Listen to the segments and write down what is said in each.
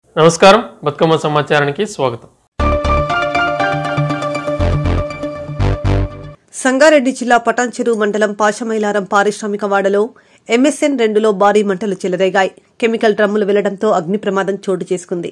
నమస్కారం బతుకమ్మ సమాచారానికి స్వాగతం సంగారెడ్డి జిల్లా పటాన్చెరు మండలం పాశమైలారం పారిశ్రామిక వాడలో ఎంఎస్ఎన్ రెండులో భారీ మంటలు చెలరేగాయి కెమికల్ డ్రమ్ములు వెళ్లడంతో అగ్ని ప్రమాదం చోటు చేసుకుంది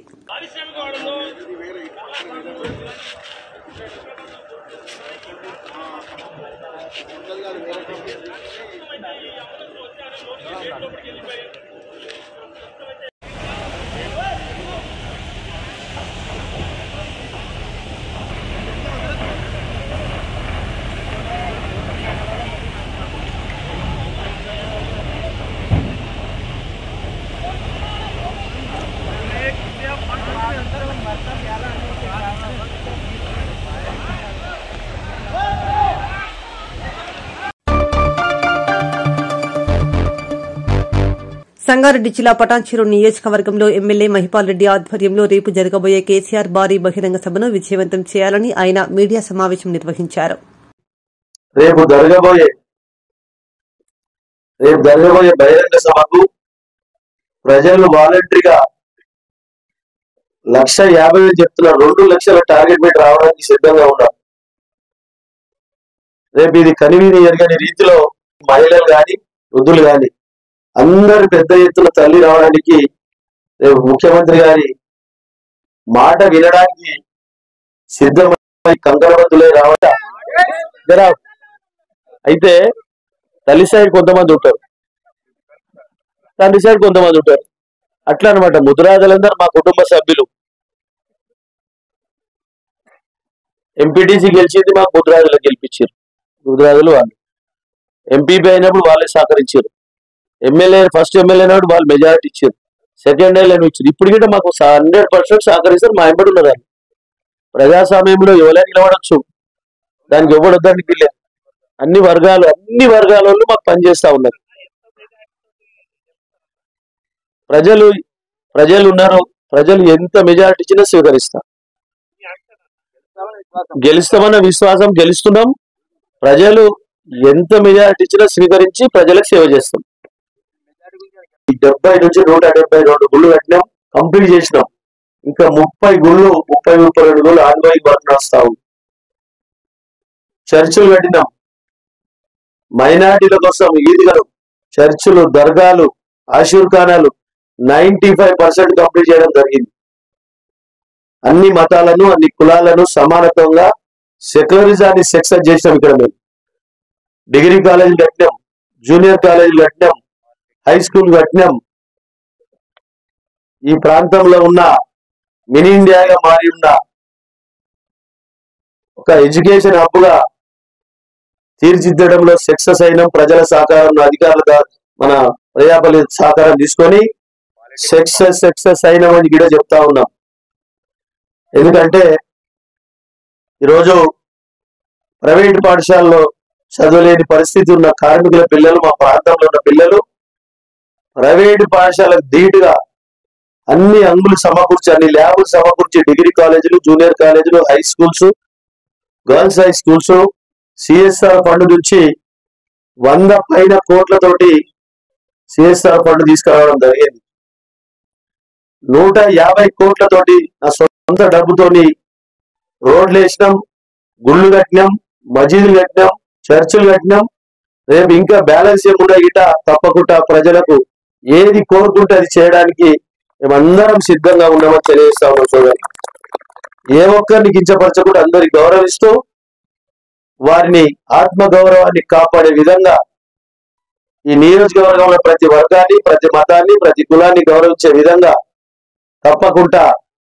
సంగారెడ్డి జిల్లా పటాన్చెరు నియోజకవర్గంలో ఎమ్మెల్యే మహిపాల్ రెడ్డి ఆధ్వర్యంలో రేపు జరగబోయే కేసీఆర్ భారీ బహిరంగ సభను విజయవంతం చేయాలని ఆయన మీడియా సమావేశం నిర్వహించారు రేపు జరగబోయే రేపు జరగబోయే బహిరంగ సభకు ప్రజలు వాలంటరీగా లక్ష యాభై వేలు చెప్తున్నారు రెండు లక్షల టార్గెట్ పెట్టి రావడానికి సిద్ధంగా ఉన్నారు రేపు ఇది కనివిని ఎరగని రీతిలో మహిళలు గాని వృద్ధులు గాని అందరు పెద్ద ఎత్తున తల్లి రావడానికి రేపు ముఖ్యమంత్రి గారి మాట వినడానికి సిద్ధమై కంకణబద్దులై రావట జరా అయితే తల్లి సైడ్ కొంతమంది ఉంటారు తండ్రి సైడ్ కొంతమంది ఉంటారు అట్లా అనమాట ముద్రాజలందరూ మా కుటుంబ సభ్యులు ఎంపీటీసీ గెలిచింది మాకు ముద్రాజులు గెలిపించారు ముద్రాజులు వాళ్ళు ఎంపీపీ అయినప్పుడు వాళ్ళే సహకరించారు ఎమ్మెల్యే ఫస్ట్ ఎమ్మెల్యే అయినప్పుడు వాళ్ళు మెజారిటీ ఇచ్చారు సెకండ్ ఎమ్మెల్యే ఇచ్చారు ఇప్పుడు కూడా మాకు హండ్రెడ్ పర్సెంట్ సహకరిస్తారు మా ఎంబడి ఉన్నారు వాళ్ళు ప్రజాస్వామ్యంలో ఎవరైనా నిలబడచ్చు దానికి ఎవడు వద్దానికి లేదు అన్ని వర్గాలు అన్ని వర్గాల వాళ్ళు మాకు పనిచేస్తా ఉన్నారు ప్రజలు ప్రజలు ఉన్నారు ప్రజలు ఎంత మెజారిటీ ఇచ్చినా స్వీకరిస్తాం గెలుస్తామన్న విశ్వాసం గెలుస్తున్నాం ప్రజలు ఎంత మెజారిటీ ఇచ్చినా స్వీకరించి ప్రజలకు సేవ చేస్తాం ఈ డెబ్బై నుంచి నూట డెబ్బై రెండు గుళ్ళు కట్టినాం కంప్లీట్ చేసినాం ఇంకా ముప్పై గుళ్ళు ముప్పై ముప్పై రెండు గుళ్ళు ఆన్గోయింగ్ వర్క్ నడుస్తా ఉంది చర్చిలు కట్టినాం మైనార్టీల కోసం ఈద్గలు చర్చిలు దర్గాలు ఆశీర్ఖానాలు నైన్టీ ఫైవ్ పర్సెంట్ కంప్లీట్ చేయడం జరిగింది అన్ని మతాలను అన్ని కులాలను సమానత్వంగా సెక్యులరిజాన్ని సక్సెస్ చేసినాం ఇక్కడ మేము డిగ్రీ కాలేజ్ కట్టినాం జూనియర్ కాలేజ్ కట్టినాం హై స్కూల్ కట్టినాం ఈ ప్రాంతంలో ఉన్న మినీ ఇండియాగా మారి ఉన్న ఒక ఎడ్యుకేషన్ హబ్గా తీర్చిదిద్దడంలో సక్సెస్ అయినాం ప్రజల సహకారం అధికారుల దా- మన ప్రజాపల్లి సహకారం తీసుకొని సక్సెస్ సక్సెస్ అయినామని కూడా చెప్తా ఉన్నాం ఎందుకంటే ఈరోజు ప్రైవేట్ పాఠశాలలో చదవలేని పరిస్థితి ఉన్న కార్మికుల పిల్లలు మా ప్రాంతంలో ఉన్న పిల్లలు ప్రైవేట్ పాఠశాలకు ధీటుగా అన్ని అంగులు సమకూర్చి అన్ని ల్యాబులు సమకూర్చి డిగ్రీ కాలేజీలు జూనియర్ కాలేజీలు high schools girls high schools CSR fund నుంచి వంద పైన కోట్లతోటి సిఎస్ఆర్ ఫండ్ తీసుకురావడం జరిగింది నూట యాభై కోట్లతోటి నా సొంత డబ్బుతోని రోడ్లు వేసినాం గుళ్ళు కట్టినాం మసీదులు కట్టినాం చర్చిలు కట్టినాం రేపు ఇంకా బ్యాలెన్స్ ఏముండా గిట తప్పకుండా ప్రజలకు ఏది కోరుకుంటే అది చేయడానికి మేమందరం సిద్ధంగా ఉన్నామని తెలియజేస్తా ఉన్నాం చూడండి ఏ ఒక్కరిని కించపరచకుండా అందరి గౌరవిస్తూ వారిని ఆత్మ గౌరవాన్ని కాపాడే విధంగా ఈ నియోజకవర్గంలో ప్రతి వర్గాన్ని ప్రతి మతాన్ని ప్రతి కులాన్ని గౌరవించే విధంగా తప్పకుండా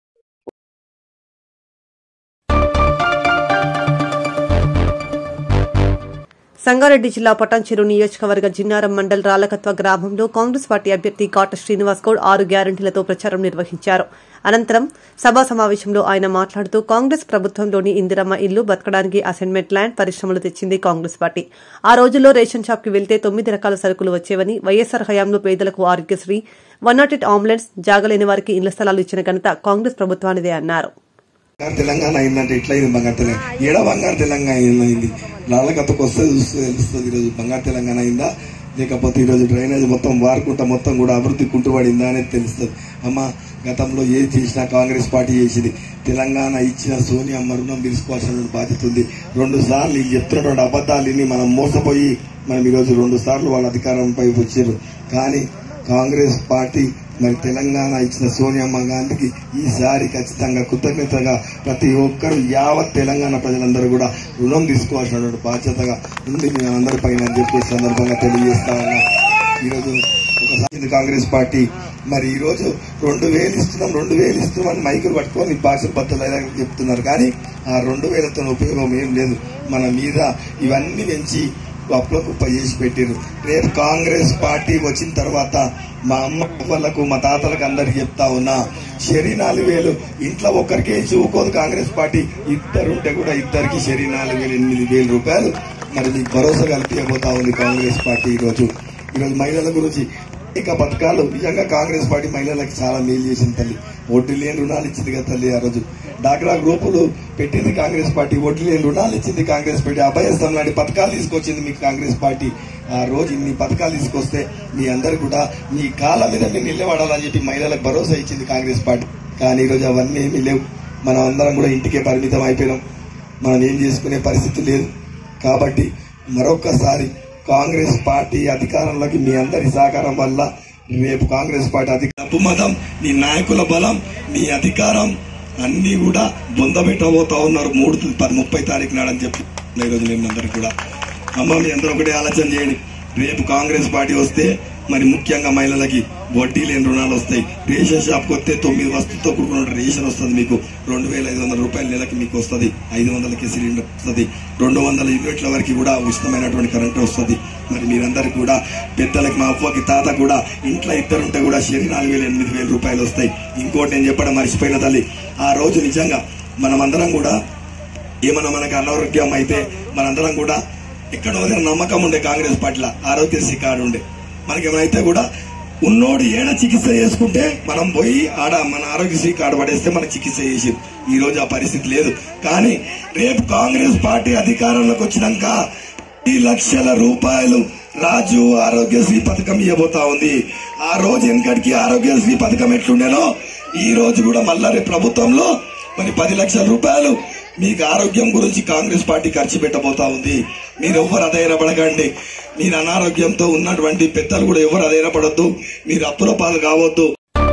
సంగారెడ్డి జిల్లా పటాన్చెరు నియోజకవర్గ జిన్నారం మండల్ రాలకత్వ గ్రామంలో కాంగ్రెస్ పార్టీ అభ్యర్థి కాట శ్రీనివాస్ గౌడ్ ఆరు గ్యారంటీలతో ప్రచారం నిర్వహించారు అనంతరం సభా సమావేశంలో ఆయన మాట్లాడుతూ కాంగ్రెస్ ప్రభుత్వంలోని ఇందిరమ్మ ఇల్లు బతకడానికి అసైన్మెంట్ ల్యాండ్ పరిశ్రమలు తెచ్చింది కాంగ్రెస్ పార్టీ ఆ రోజుల్లో రేషన్ షాప్ కి వెళ్తే తొమ్మిది రకాల సరుకులు వచ్చేవని వైఎస్సార్ హయాంలో పేదలకు Aarogyasri one not eight ambulance జాగలేని వారికి ఇళ్ల స్థలాలు ఇచ్చిన ఘనత కాంగ్రెస్ ప్రభుత్వానిదే అన్నారు బంగారు తెలంగాణ అయిందంటే ఇట్లా అయింది బంగారు తెలంగాణ ఏడ బంగారు తెలంగాణ అయింది లాలకత్తకు వస్తే చూస్తే తెలుస్తుంది ఈరోజు బంగారు తెలంగాణ అయిందా లేకపోతే ఈరోజు డ్రైనేజ్ మొత్తం వారుకుంటా మొత్తం కూడా అభివృద్ధి కుంటుపడిందా అనేది తెలుస్తుంది అమ్మ గతంలో ఏది చేసినా కాంగ్రెస్ పార్టీ చేసింది తెలంగాణ ఇచ్చిన సోనియమ్మ రుణం తీసుకోవాల్సిన బాధ్యత ఉంది రెండు సార్లు ఈ చెప్తున్నటువంటి అబద్ధాలని మనం మోసపోయి మనం ఈరోజు రెండు సార్లు వాళ్ళ అధికారంపై వచ్చారు కానీ కాంగ్రెస్ పార్టీ మరి తెలంగాణ ఇచ్చిన సోనియమ్మ గాంధీకి ఈసారి ఖచ్చితంగా కృతజ్ఞతగా ప్రతి ఒక్కరు యావత్ తెలంగాణ ప్రజలందరూ కూడా రుణం తీసుకోవాల్సినటువంటి బాధ్యతగా ఉంది మీ అందరి పైన అని చెప్పి ఈ సందర్భంగా తెలియజేస్తా ఉన్నా ఈరోజు ఒకసారి కాంగ్రెస్ పార్టీ మరి ఈ రోజు రెండు వేలు ఇస్తున్నాం రెండు వేలు ఇస్తున్నాం అని మైకులు పట్టుకొని భాష బద్దలు చెప్తున్నారు కానీ ఆ రెండు వేలతో ఉపయోగం ఏం లేదు మన మీద ఇవన్నీ పెంచి అప్పుల కుప్ప చేసి పెట్టారు రేపు కాంగ్రెస్ పార్టీ వచ్చిన తర్వాత మా అమ్మ వాళ్ళకు మా తాతలకు అందరికి చెప్తా ఉన్నా షరీ నాలుగు వేలు ఇంట్లో ఒక్కరికే చూకోదు కాంగ్రెస్ పార్టీ ఇద్దరుంటే కూడా ఇద్దరికి షరీ నాలుగు వేలు ఎనిమిది వేల రూపాయలు మరి మీకు భరోసా కల్పించబోతా ఉంది కాంగ్రెస్ పార్టీ ఈరోజు ఈరోజు మహిళల గురించి ఇక పథకాలు నిజంగా కాంగ్రెస్ పార్టీ మహిళలకు చాలా మేలు చేసింది తల్లి వడ్డీ లేని రుణాలు ఇచ్చింది కదా తల్లి ఆ రోజు డాక్రా గ్రూపులు పెట్టింది కాంగ్రెస్ పార్టీ వడ్డీ లేని రుణాలు ఇచ్చింది కాంగ్రెస్ పార్టీ అభయస్థం లాంటి పథకాలు తీసుకొచ్చింది మీకు కాంగ్రెస్ పార్టీ ఆ రోజు ఇన్ని పథకాలు తీసుకొస్తే మీ అందరు కూడా మీ కాళ్ళ మీద మీరు నిలబడాలని చెప్పి మహిళలకు భరోసా ఇచ్చింది కాంగ్రెస్ పార్టీ కానీ ఈరోజు అవన్నీ ఏమీ లేవు మనం అందరం కూడా ఇంటికే పరిమితం అయిపోయినాం మనం ఏం చేసుకునే పరిస్థితి లేదు కాబట్టి మరొక్కసారి కాంగ్రెస్ పార్టీ అధికారంలోకి మీ అందరి సహకారం వల్ల రేపు కాంగ్రెస్ పార్టీ అధికార మతం మీ నాయకుల బలం మీ అధికారం అన్ని కూడా బొందబెట్టబోతా ఉన్నారు మూడు పది ముప్పై తారీఖు నాడని చెప్పి ఈరోజు మేము అందరికి కూడా అమ్మ మీ అందరూ ఒకటే ఆలోచన చేయండి రేపు కాంగ్రెస్ పార్టీ వస్తే మరి ముఖ్యంగా మహిళలకి వడ్డీ లేని రుణాలు వస్తాయి రేషన్ షాప్కి వస్తే తొమ్మిది వస్తువులతో కూడుకున్న రేషన్ వస్తుంది మీకు రెండు వేల ఐదు వందల రూపాయల నెలకి మీకు వస్తుంది ఐదు వందలకి సిలిండర్ వస్తుంది రెండు వందల యూనిట్ల వరకు కూడా ఉచితమైనటువంటి కరెంట్ వస్తుంది మరి మీరందరూ కూడా పెద్దలకి మా అవ్వకి తాత కూడా ఇంట్లో ఇద్దరుంటే కూడా శని నాలుగు వేల ఎనిమిది వేల రూపాయలు వస్తాయి ఇంకోటి నేను చెప్పడం మర్చిపోయిన తల్లి ఆ రోజు నిజంగా మనమందరం కూడా ఏమన్నా మనకు అనారోగ్యం అయితే మనందరం కూడా ఎక్కడో దగ్గర నమ్మకం ఉండే కాంగ్రెస్ పార్టీలో ఆరోగ్యశ్రీ కార్డు ఉండే మనకి ఏమైతే కూడా ఉన్నోడు ఏడ చికిత్స చేసుకుంటే మనం పోయి ఆడ మన ఆరోగ్యశ్రీ కార్డు పడేస్తే మనకు చికిత్స చేసి ఈ రోజు ఆ పరిస్థితి లేదు కానీ రేపు కాంగ్రెస్ పార్టీ అధికారంలోకి వచ్చినాక ఈ లక్షల రూపాయలు రాజు ఆరోగ్యశ్రీ పథకం ఇవ్వబోతా ఉంది ఆ రోజు వెనకటికి ఆరోగ్యశ్రీ పథకం ఎట్లుండేనో ఈ రోజు కూడా మళ్ళా రేపు ప్రభుత్వంలో మరి పది లక్షల రూపాయలు మీకు ఆరోగ్యం గురించి కాంగ్రెస్ పార్టీ ఖర్చు పెట్టబోతా ఉంది మీరు ఎవ్వరు అధైర్యపడకండి మీరు అనారోగ్యంతో ఉన్నటువంటి పెద్దలు కూడా ఎవరు అధైర్యపడొద్దు మీరు అప్పుల పాలు కావద్దు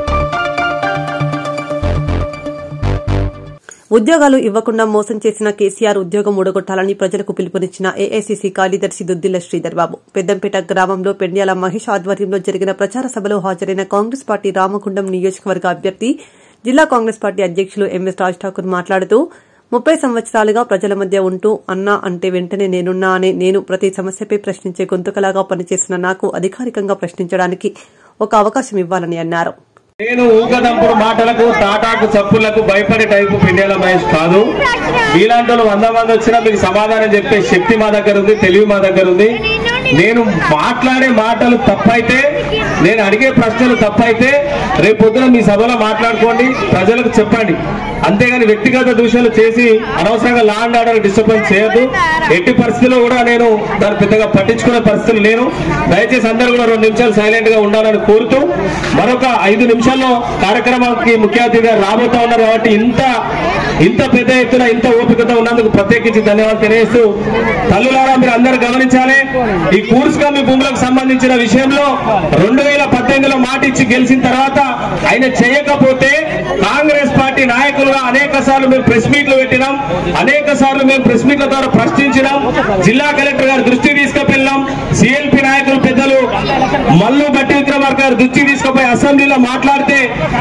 ఉద్యోగాలు ఇవ్వకుండా మోసం చేసిన కేసీఆర్ ఉద్యోగం ఊడగొట్టాలని ప్రజలకు పిలుపునిచ్చిన ఏఐసీసీ కార్యదర్శి దుద్దిల శ్రీధర్ బాబు పెద్దంపేట గ్రామంలో పెండ్యాల మహేష్ ఆధ్వర్యంలో జరిగిన ప్రచార సభలో హాజరైన కాంగ్రెస్ పార్టీ రామగుండం నియోజకవర్గ అభ్యర్థి జిల్లా కాంగ్రెస్ పార్టీ అధ్యక్షులు ఎంఎస్ రాజ్ ఠాకూర్ మాట్లాడుతూ ముప్పై సంవత్సరాలుగా ప్రజల మధ్య ఉంటూ అన్నా అంటే వెంటనే నేనున్నా అని నేను ప్రతి సమస్యపై ప్రశ్నించే గొంతుకలాగా పనిచేస్తున్న నాకు అధికారికంగా ప్రశ్నించడానికి ఒక అవకాశం ఇవ్వాలని అన్నారు నేను ఊకదంపుడు మాటలకు తాటాకు చప్పులకు భయపడే టైపు పిండేల మహేష్ కాదు మీలాంటి వాళ్ళు వంద మంది వచ్చినా మీకు సమాధానం చెప్పే శక్తి మా దగ్గర ఉంది తెలివి మా దగ్గర ఉంది నేను మాట్లాడే మాటలు తప్పైతే నేను అడిగే ప్రశ్నలు తప్పైతే రేపు పొద్దున మీ సభలో మాట్లాడుకోండి ప్రజలకు చెప్పండి అంతేగాని వ్యక్తిగత దూషణలు చేసి అనవసరంగా లా అండ్ ఆర్డర్ డిస్టర్బెన్స్ చేయొద్దు ఎట్టి పరిస్థితుల్లో కూడా నేను దాన్ని పెద్దగా పట్టించుకునే పరిస్థితులు లేను దయచేసి అందరూ కూడా రెండు నిమిషాలు సైలెంట్ గా ఉండాలని కోరుతూ మరొక ఐదు నిమిషాల్లో కార్యక్రమానికి ముఖ్య అతిథిగా రాబోతా ఉన్నారు కాబట్టి ఇంత ఇంత పెద్ద ఎత్తున ఇంత ఓపికతో ఉన్నందుకు ప్రత్యేకించి ధన్యవాదాలు తెలియజేస్తూ తల్లులారా మీరు అందరూ గమనించాలి ఈ కూర్స్ కమ్మి భూములకు సంబంధించిన విషయంలో రెండు వేల పద్దెనిమిదిలో మాట ఇచ్చి గెలిచిన తర్వాత ఆయన చేయకపోతే కాంగ్రెస్ పార్టీ నాయకులుగా అనేక సార్లు మేము ప్రెస్ మీట్లు పెట్టినాం అనేక సార్లు మేము ప్రెస్ మీట్ల ద్వారా ప్రశ్నించినాం జిల్లా కలెక్టర్ గారి దృష్టికి తీసుకువెళ్ళినాం సిఎల్పి నాయకులు పెద్దలు మల్లు బట్టి విక్రమార్ గారు దృష్టికి తీసుకుపోయి అసెంబ్లీలో మాట్లాడితే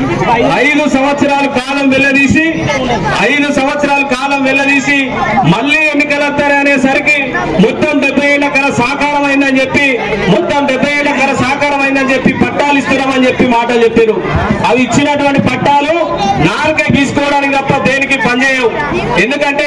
ఐదు సంవత్సరాల కాలం వెళ్ళదీసి ఐదు సంవత్సరాల కాలం వెళ్ళదీసి మళ్ళీ ఎన్నికలు వస్తాయి అనేసరికి మొత్తం డెబ్బై ఏళ్ల కల సాకారం అయిందని చెప్పి మొత్తం డెబ్బై ఏళ్ల కల సాకారం అయిందని చెప్పి పట్టాలు ఇస్తున్నామని చెప్పి మాటలు చెప్పారు అవి ఇచ్చినటువంటి పట్టాలు నాలుగే గీసుకోవడానికి తప్ప దేనికి పనిచేయవు ఎందుకంటే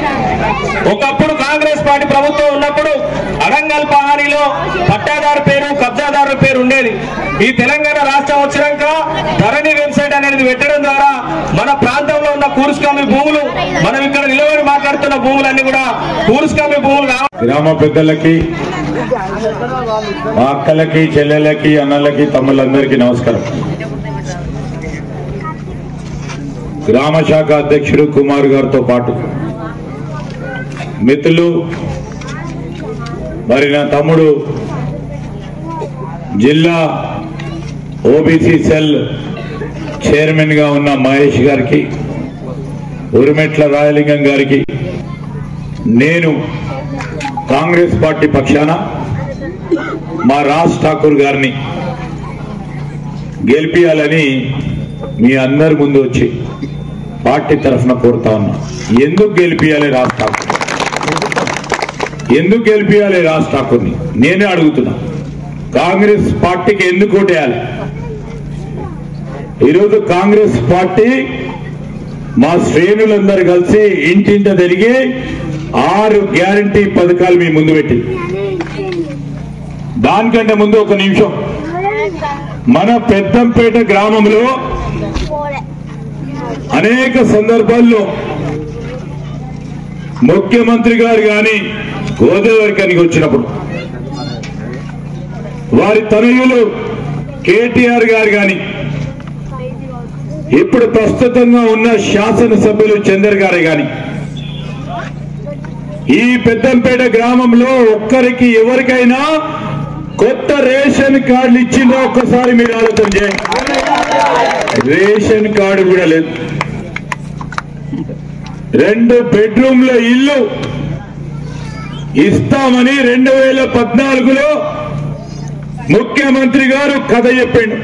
ఒకప్పుడు కాంగ్రెస్ పార్టీ ప్రభుత్వం ఉన్నప్పుడు అడంగల్ పహారీలో పట్టాదారు పేరు కబ్జాదారు పేరు ఉండేది ఈ తెలంగాణ రాష్ట్రం వచ్చినాక ధరణి వెబ్సైట్ అనేది పెట్టడం ద్వారా మన ప్రాంతంలో ఉన్న కూరుస్కామి భూములు మనం ఇక్కడ నిలబడి మాట్లాడుతున్న భూములన్నీ కూడా కూరుస్కామి భూములు కావాలి గ్రామ పెద్దలకి మా అక్కలకి చెల్లెలకి అన్నలకి తమ్ముళ్ళందరికీ నమస్కారం గ్రామ శాఖ అధ్యక్షుడు కుమార్ గారితో పాటు మిత్రులు మరి నా తమ్ముడు జిల్లా ఓబీసీ సెల్ చైర్మన్ గా ఉన్న మహేష్ గారికి ఉరిమెట్ల రాయలింగం గారికి నేను కాంగ్రెస్ పార్టీ పక్షాన మా రాజ్ ఠాకూర్ గారిని గెలిపియాలని మీ అందరి ముందు వచ్చి పార్టీ తరఫున కోరుతా ఉన్నా ఎందుకు గెలిపియాలి రాజ్ ఠాకూర్ ఎందుకు గెలిపియాలి రాజ్ ఠాకూర్ని నేనే అడుగుతున్నా కాంగ్రెస్ పార్టీకి ఎందుకు ఓటేయాలి ఈరోజు కాంగ్రెస్ పార్టీ మా శ్రేణులందరూ కలిసి ఇంటింట తిరిగి ఆరు గ్యారంటీ పథకాలు మీ ముందు పెట్టి దానికంటే ముందు ఒక నిమిషం మన పెద్దంపేట గ్రామంలో అనేక సందర్భాల్లో ముఖ్యమంత్రి గారు కానీ గోదావరి కనికి వచ్చినప్పుడు వారి తనయులు కేటీఆర్ గారు కానీ ఇప్పుడు ప్రస్తుతంగా ఉన్న శాసనసభ్యులు చందర్ గారు కానీ ఈ పెద్దంపేట గ్రామంలో ఒక్కరికి ఎవరికైనా కొత్త రేషన్ కార్డులు ఇచ్చిందో ఒక్కసారి మీరు ఆలోచన చేయండి రేషన్ కార్డు కూడా లేదు రెండు బెడ్రూమ్ల ఇల్లు ఇస్తామని రెండు వేల పద్నాలుగులో ముఖ్యమంత్రి గారు కథ చెప్పిండు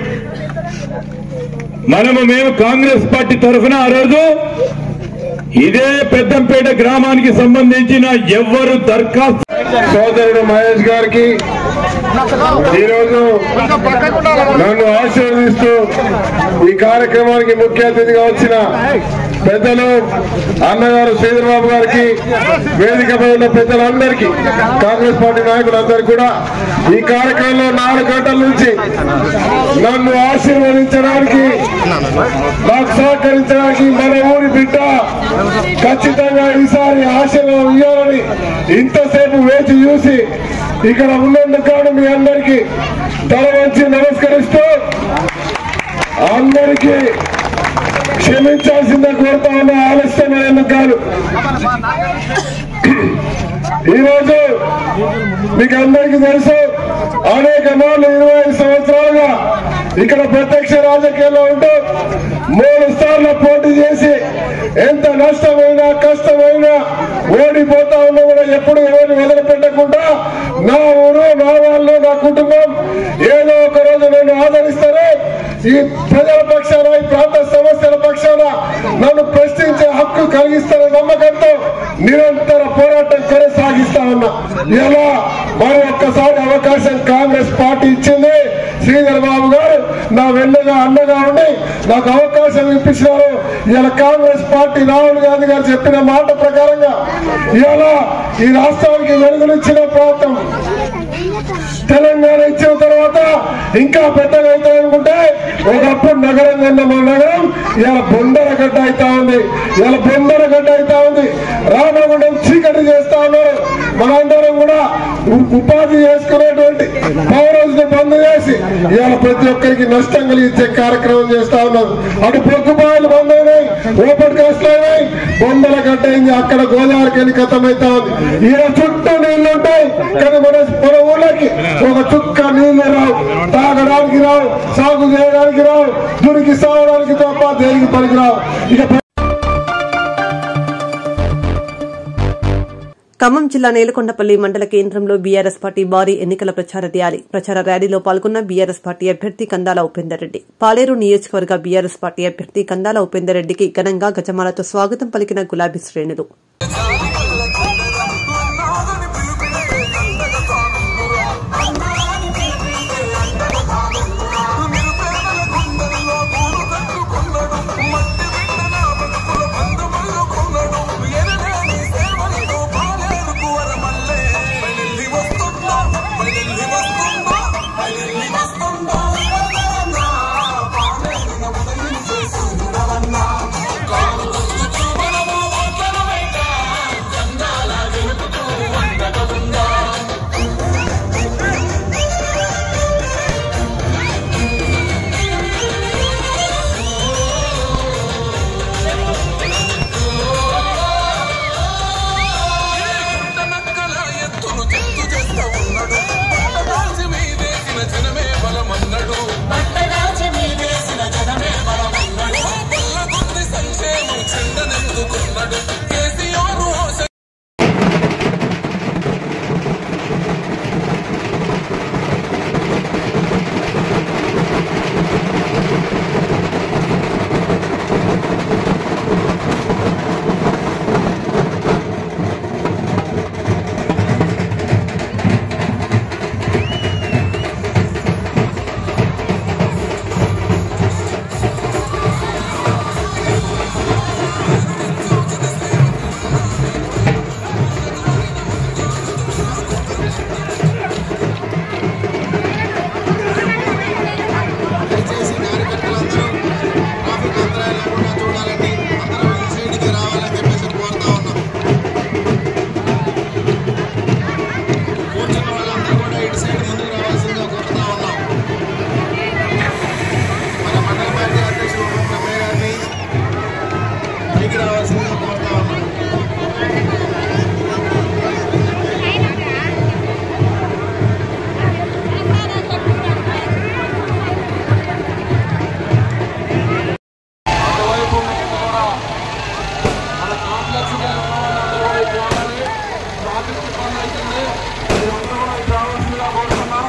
మనము మేము కాంగ్రెస్ పార్టీ తరఫున ఆ రోజు ఇదే పెద్దంపేట గ్రామానికి సంబంధించిన ఎవ్వరు దరఖాస్తు సోదరుడు మహేష్ గారికి ఈరోజు నన్ను ఆశీర్వదిస్తూ ఈ కార్యక్రమానికి ముఖ్య అతిథిగా వచ్చిన పెద్దలు అన్నగారు శ్రీధరబాబు గారికి వేదికపై ఉన్న పెద్దలందరికీ కాంగ్రెస్ పార్టీ నాయకులందరికీ కూడా ఈ కార్యక్రమంలో నాలుగు గంటల నుంచి నన్ను ఆశీర్వదించడానికి నాకు సహకరించడానికి మన ఊరి బిడ్డ ఖచ్చితంగా ఈసారి ఆశీర్వాదం ఇవ్వాలని ఇంతసేపు వేచి చూసి ఇక్కడ ఉన్నందుకు కాదు మీ అందరికీ తల వంచి నమస్కరిస్తూ అందరికీ క్షమించాల్సిందే కోరుతా ఉన్న ఆలస్యమైనందుకు కాదు ఈరోజు మీకు అందరికీ తెలుసు అనేక మార్లు ఇరవై ఐదు సంవత్సరాలుగా ఇక్కడ ప్రత్యక్ష రాజకీయాల్లో ఉంటూ మూడు సార్లు పోటీ చేసి ఎంత నష్టమైనా కష్టమైనా ఓడిపోతా ఉన్నా కూడా ఎప్పుడు ఎవరిని వదిలిపెట్టకుండా నా ఊరు నా వాళ్ళు నా కుటుంబం ఏదో ఒక రోజు నన్ను ఆదరిస్తారు ఈ ప్రజల పక్షాన ఈ ప్రాంత సమస్యల పక్షాన నన్ను ప్రశ్నించే హక్కు కలిగిస్తారన్న నమ్మకంతో నిరంతర పోరాటం కొనసాగిస్తా ఉన్నా ఇలా మరి ఒక్కసారి అవకాశం కాంగ్రెస్ పార్టీ ఇచ్చింది శ్రీధర్ బాబు గారు నా వెన్నుగా అండగా ఉండి నాకు అవకాశం ఇప్పించినారు ఇలా కాంగ్రెస్ పార్టీ రాహుల్ గాంధీ గారు చెప్పిన మాట ప్రకారంగా ఇలా ఈ రాష్ట్రానికి వెలుగునిచ్చిన ప్రాంతం తెలంగాణ ఇచ్చిన తర్వాత ఇంకా పెద్దగా అవుతాయి అనుకుంటే ఒకప్పుడు నగరం కన్నా మన నగరం ఇలా బొందరగడ్డ అవుతా ఉంది ఇలా బొందరగడ్డ అవుతా ఉంది రామగుండం చీకటి చేస్తా ఉన్నారు మనందరం కూడా ఉ- ఉపాధి చేసుకునేటువంటి పౌరులను బంద్ చేసి ఇవాళ ప్రతి ఒక్కరికి నష్టం కలిగించే కార్యక్రమం చేస్తా ఉన్నారు అటు పొక్కుపాయలు బంద్ అయినాయి ఓపెన్ కాస్ట్ అయినాయి బొందల గడ్డ అయింది అక్కడ గోదావరికి వెళ్ళి కథం అవుతా ఉంది ఈయన చుట్టూ నీళ్లు ఉంటాయి కానీ మన మన ఊళ్ళకి ఒక చుక్క నీళ్లు రావు తాగడానికి రావు సాగు చేయడానికి రావు దురికి సాగడానికి తప్ప దేనికి పనికిరావు ఇక ఖమ్మం జిల్లా నేలకొండపల్లి మండల కేంద్రంలో బీఆర్ఎస్ పార్టీ భారీ ఎన్నికల ప్రచార ర్యాలీ ప్రచార ర్యాలీలో పాల్గొన్న బీఆర్ఎస్ పార్టీ అభ్యర్థి కందాల ఉపేందర్ రెడ్డి పాలేరు నియోజకవర్గ బీఆర్ఎస్ పార్టీ అభ్యర్థి కందాల ఉపేందర్ రెడ్డికి ఘనంగా గజమాలతో స్వాగతం పలికిన గులాబీ శ్రేణులు వస్తున్నా దయచేసి కార్యకర్తలందరూ ట్రాఫిక్ అంతరాయం లేకుండా చూడాలని అందరూ ఈ సైడ్కి రావాలని చెప్పేసి కోరుతా ఉన్నాం కూర్చున్న వాళ్ళందరూ కూడా ఇటు సైడ్ ముందుకు రావాల్సిందిగా కోరుతా ఉన్నాం మన మండల పార్టీ అధ్యక్షుడు బ్రహ్మయ్య గారిని పైకి రావాల్సిందిగా కోరుతా ఉన్నాం అటువైపు నుంచి కూడా మన కాంప్లెక్స్ ఉన్న వాళ్ళందరూ కూడా ఇటు రావాలి ట్రాఫిక్ ఇబ్బంది అవుతుంది మీరందరూ కూడా ఇటు రావాల్సిందిగా కోరుతున్నాం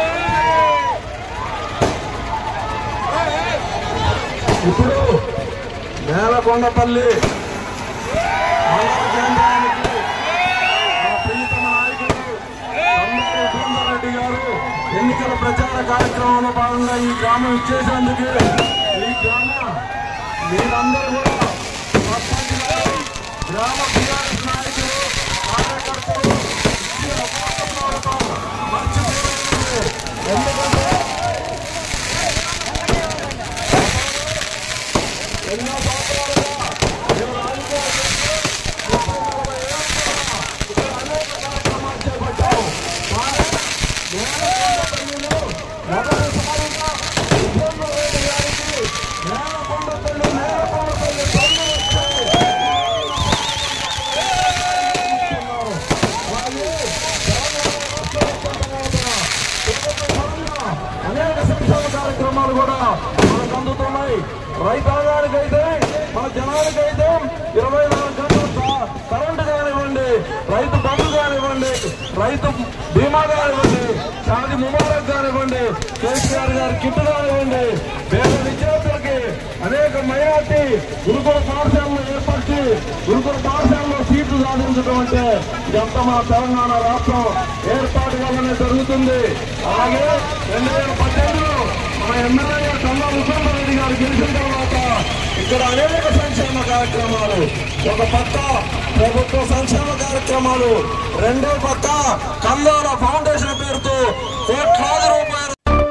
ఇప్పుడు నేలకొండపల్లి మండల కేంద్రానికి మన ప్రియతమ నాయకుడు తమ్మిడి బృందారెడ్డి గారు ఎన్నికల ప్రచార కార్యక్రమంలో భాగంగా ఈ గ్రామం ఇచ్చేసేందుకు ఈ గ్రామ మీరందరూ కూడా సర్పంచ్ గారు, గ్రామ టీఆర్ఎస్ నాయకులు కార్యకర్తలు ఇచ్చిన పోరాటం మర్చిపోలేదు ఎందుకంటే ఎన్నో సంవత్సరాలుగా మేము రాజకీయాలు చేస్తూ ముప్పై నలభై ఏళ్ళుగా ఇక్కడ అనేక కార్యక్రమాలు చేపట్టాము కానీ నేలకొండపల్లిలో మొదటిసారిగా ఉద్యమరెడ్డి గారికి నేలకొండపల్లి నేలకొండపల్లి పనులు వచ్చాయి అలాగే తెలంగాణ రాష్ట్ర వ్యాప్తంగా అనేక సంక్షేమ కార్యక్రమాలు కూడా మనకు అందుతున్నాయి రైతాంగానికైతే మన జనానికైతే ఇరవై నాలుగు గంటలు క- కరెంటు కానివ్వండి రైతు బంధు కానివ్వండి రైతు బీమా కానివ్వండి షాది ముబారక్ కానివ్వండి కేసీఆర్ గారి కిట్ కానివ్వండి పేద విద్యార్థులకి అనేక మైనార్టీ గురుకుల పాఠశాలను ఏర్పరిచి గురుకుల పాఠశాలలో సీట్లు సాధించడం అంటే ఇదంతా మన తెలంగాణ రాష్ట్రం ఏర్పాటు వల్లనే జరుగుతుంది అలాగే రెండు వేల పద్దెనిమిదిలో మన ఎమ్మెల్యే కన్నా రెడ్డి గారు గెలిచిన తర్వాత ఇక్కడ అనేక సంక్షేమ కార్యక్రమాలు ఒక పక్క ప్రభుత్వ సంక్షేమ కార్యక్రమాలు రెండో పక్క కందాల ఫౌండేషన్ పేరుతో కోట్లాది రూపాయలు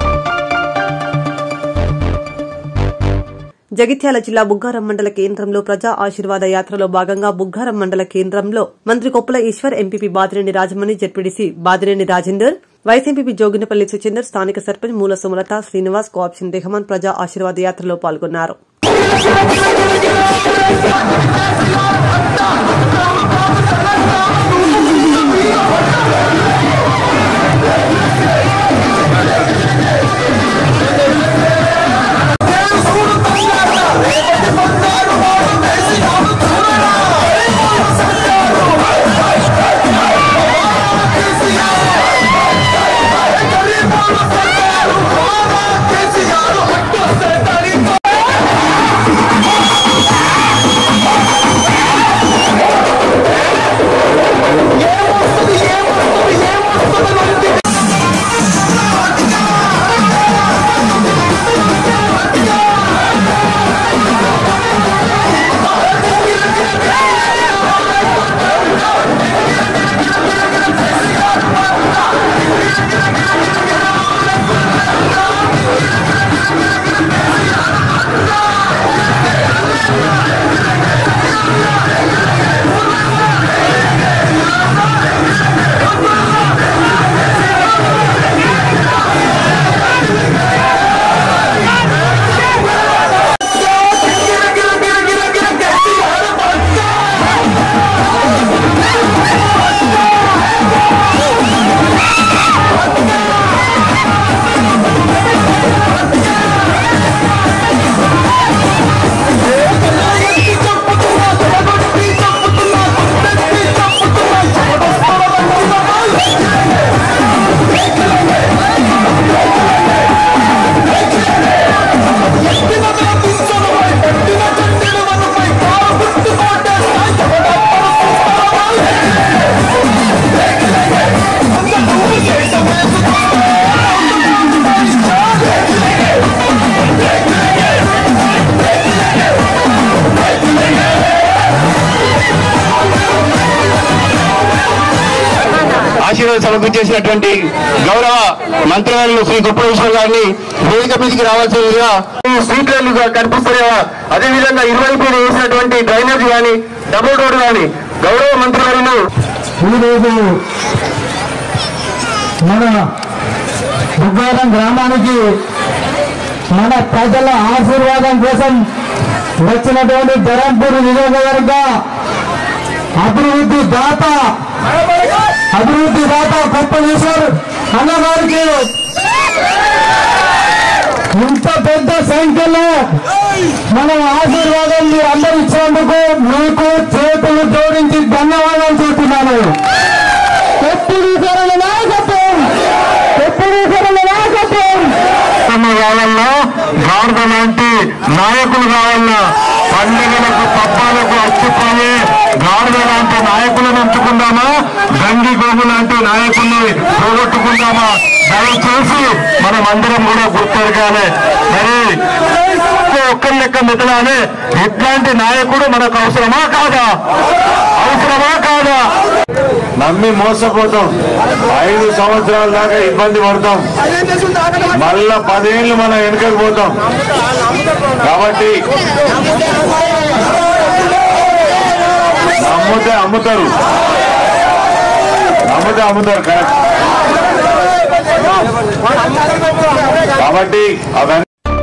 జగిత్యాల జిల్లా బుగ్గారం మండల కేంద్రంలో ప్రజా ఆశీర్వాద యాత్రలో భాగంగా బుగ్గారం మండల కేంద్రంలో మంత్రి Koppula Eshwar MPP Badineni Rajamani ZPTC Badineni Rajender YCP Joginapalli Suchender స్థానిక సర్పంచ్ మూల సుమలత శ్రీనివాస్ కోఆప్షన్ రెహమాన్ ప్రజా ఆశీర్వాద యాత్రలో పాల్గొన్నారు ఏమొస్తుంది ఏమొస్తుంది ఏమొస్తుంది సభకు చేసినటువంటి గౌరవ మంత్రివర్యులు శ్రీ గుప్పేశ్వర్ గారిని వేదిక మీదకి రావాల్సిందిగా ఈ స్ట్రీట్లలో కనిపిస్తున్నాయా అదేవిధంగా ఇరువైపులు వేసినటువంటి డ్రైనేజ్ కానీ డబుల్ రోడ్ కానీ గౌరవ మంత్రివర్యులు ఈరోజు మన బుగ్గారం గ్రామానికి మన ప్రజల ఆశీర్వాదం కోసం వచ్చినటువంటి ధరంపూర్ నియోజకవర్గ అభివృద్ధి దాత అభివృద్ధి దాత కొప్పలీశ్వర్ అన్నగారికి ఇంత పెద్ద సంఖ్యలో మనం ఆశీర్వాదం మీరు అందరూ ఇచ్చినందుకు మీకు చేతులు జోడించి ధన్యవాదాలు చెప్తున్నాను ఎప్పుడు సరళ నాయకత్వం ఎప్పుడు సరళ నాయకత్వం కావాలన్నా గాడిద లాంటి నాయకులు కావాలన్నా పండుగలకు పబ్బాలకు అచ్చిపోయి గాడిద లాంటి నాయకులను ఎంచుకుందామా గంగి గోగు లాంటి నాయకుల్ని పోగొట్టుకుందామా దయచేసి మనం అందరం కూడా గుర్తెరగాలి మరి ఒక్కరి లెక్క మెదలాలి ఇట్లాంటి నాయకుడు మనకు అవసరమా కాదా అవసరమా కాదా నమ్మి మోసపోతాం ఐదు సంవత్సరాల దాకా ఇబ్బంది పడతాం మళ్ళా పదేళ్ళు మనం వెనుకకు పోతాం కాబట్టి అమ్ముతే అమ్ముతారు అమ్ముతే అమ్ముతారు కరెక్ట్ కాబట్టి అవన్నీ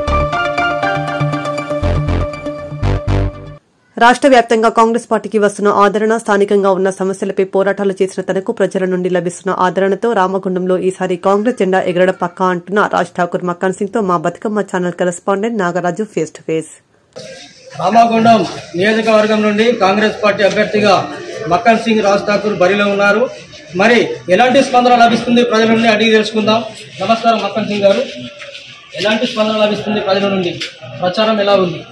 రాష్ట్ర వ్యాప్తంగా కాంగ్రెస్ పార్టీకి వస్తున్న ఆదరణ స్థానికంగా ఉన్న సమస్యలపై పోరాటాలు చేసిన తనకు ప్రజల నుండి లభిస్తున్న ఆదరణతో రామగుండంలో ఈసారి కాంగ్రెస్ జెండా ఎగరడం పక్కా అంటున్న రాజ్ ఠాకూర్ మక్కన్ సింగ్ తో మా Bathukamma channel correspondent Nagaraju face to face Ramagundam నియోజకవర్గం నుండి కాంగ్రెస్ పార్టీ అభ్యర్థిగా మక్కన్ సింగ్ రాజ్ ఠాకూర్ బరిలో ఉన్నారు మరి ఎలాంటి స్పందన లభిస్తుంది ప్రజల నుండి అడిగి తెలుసుకుందాం నమస్కారం మక్కన్ సింగ్ గారు ఎలాంటి స్పందన లభిస్తుంది ప్రజల నుండి ప్రచారం ఎలా ఉంది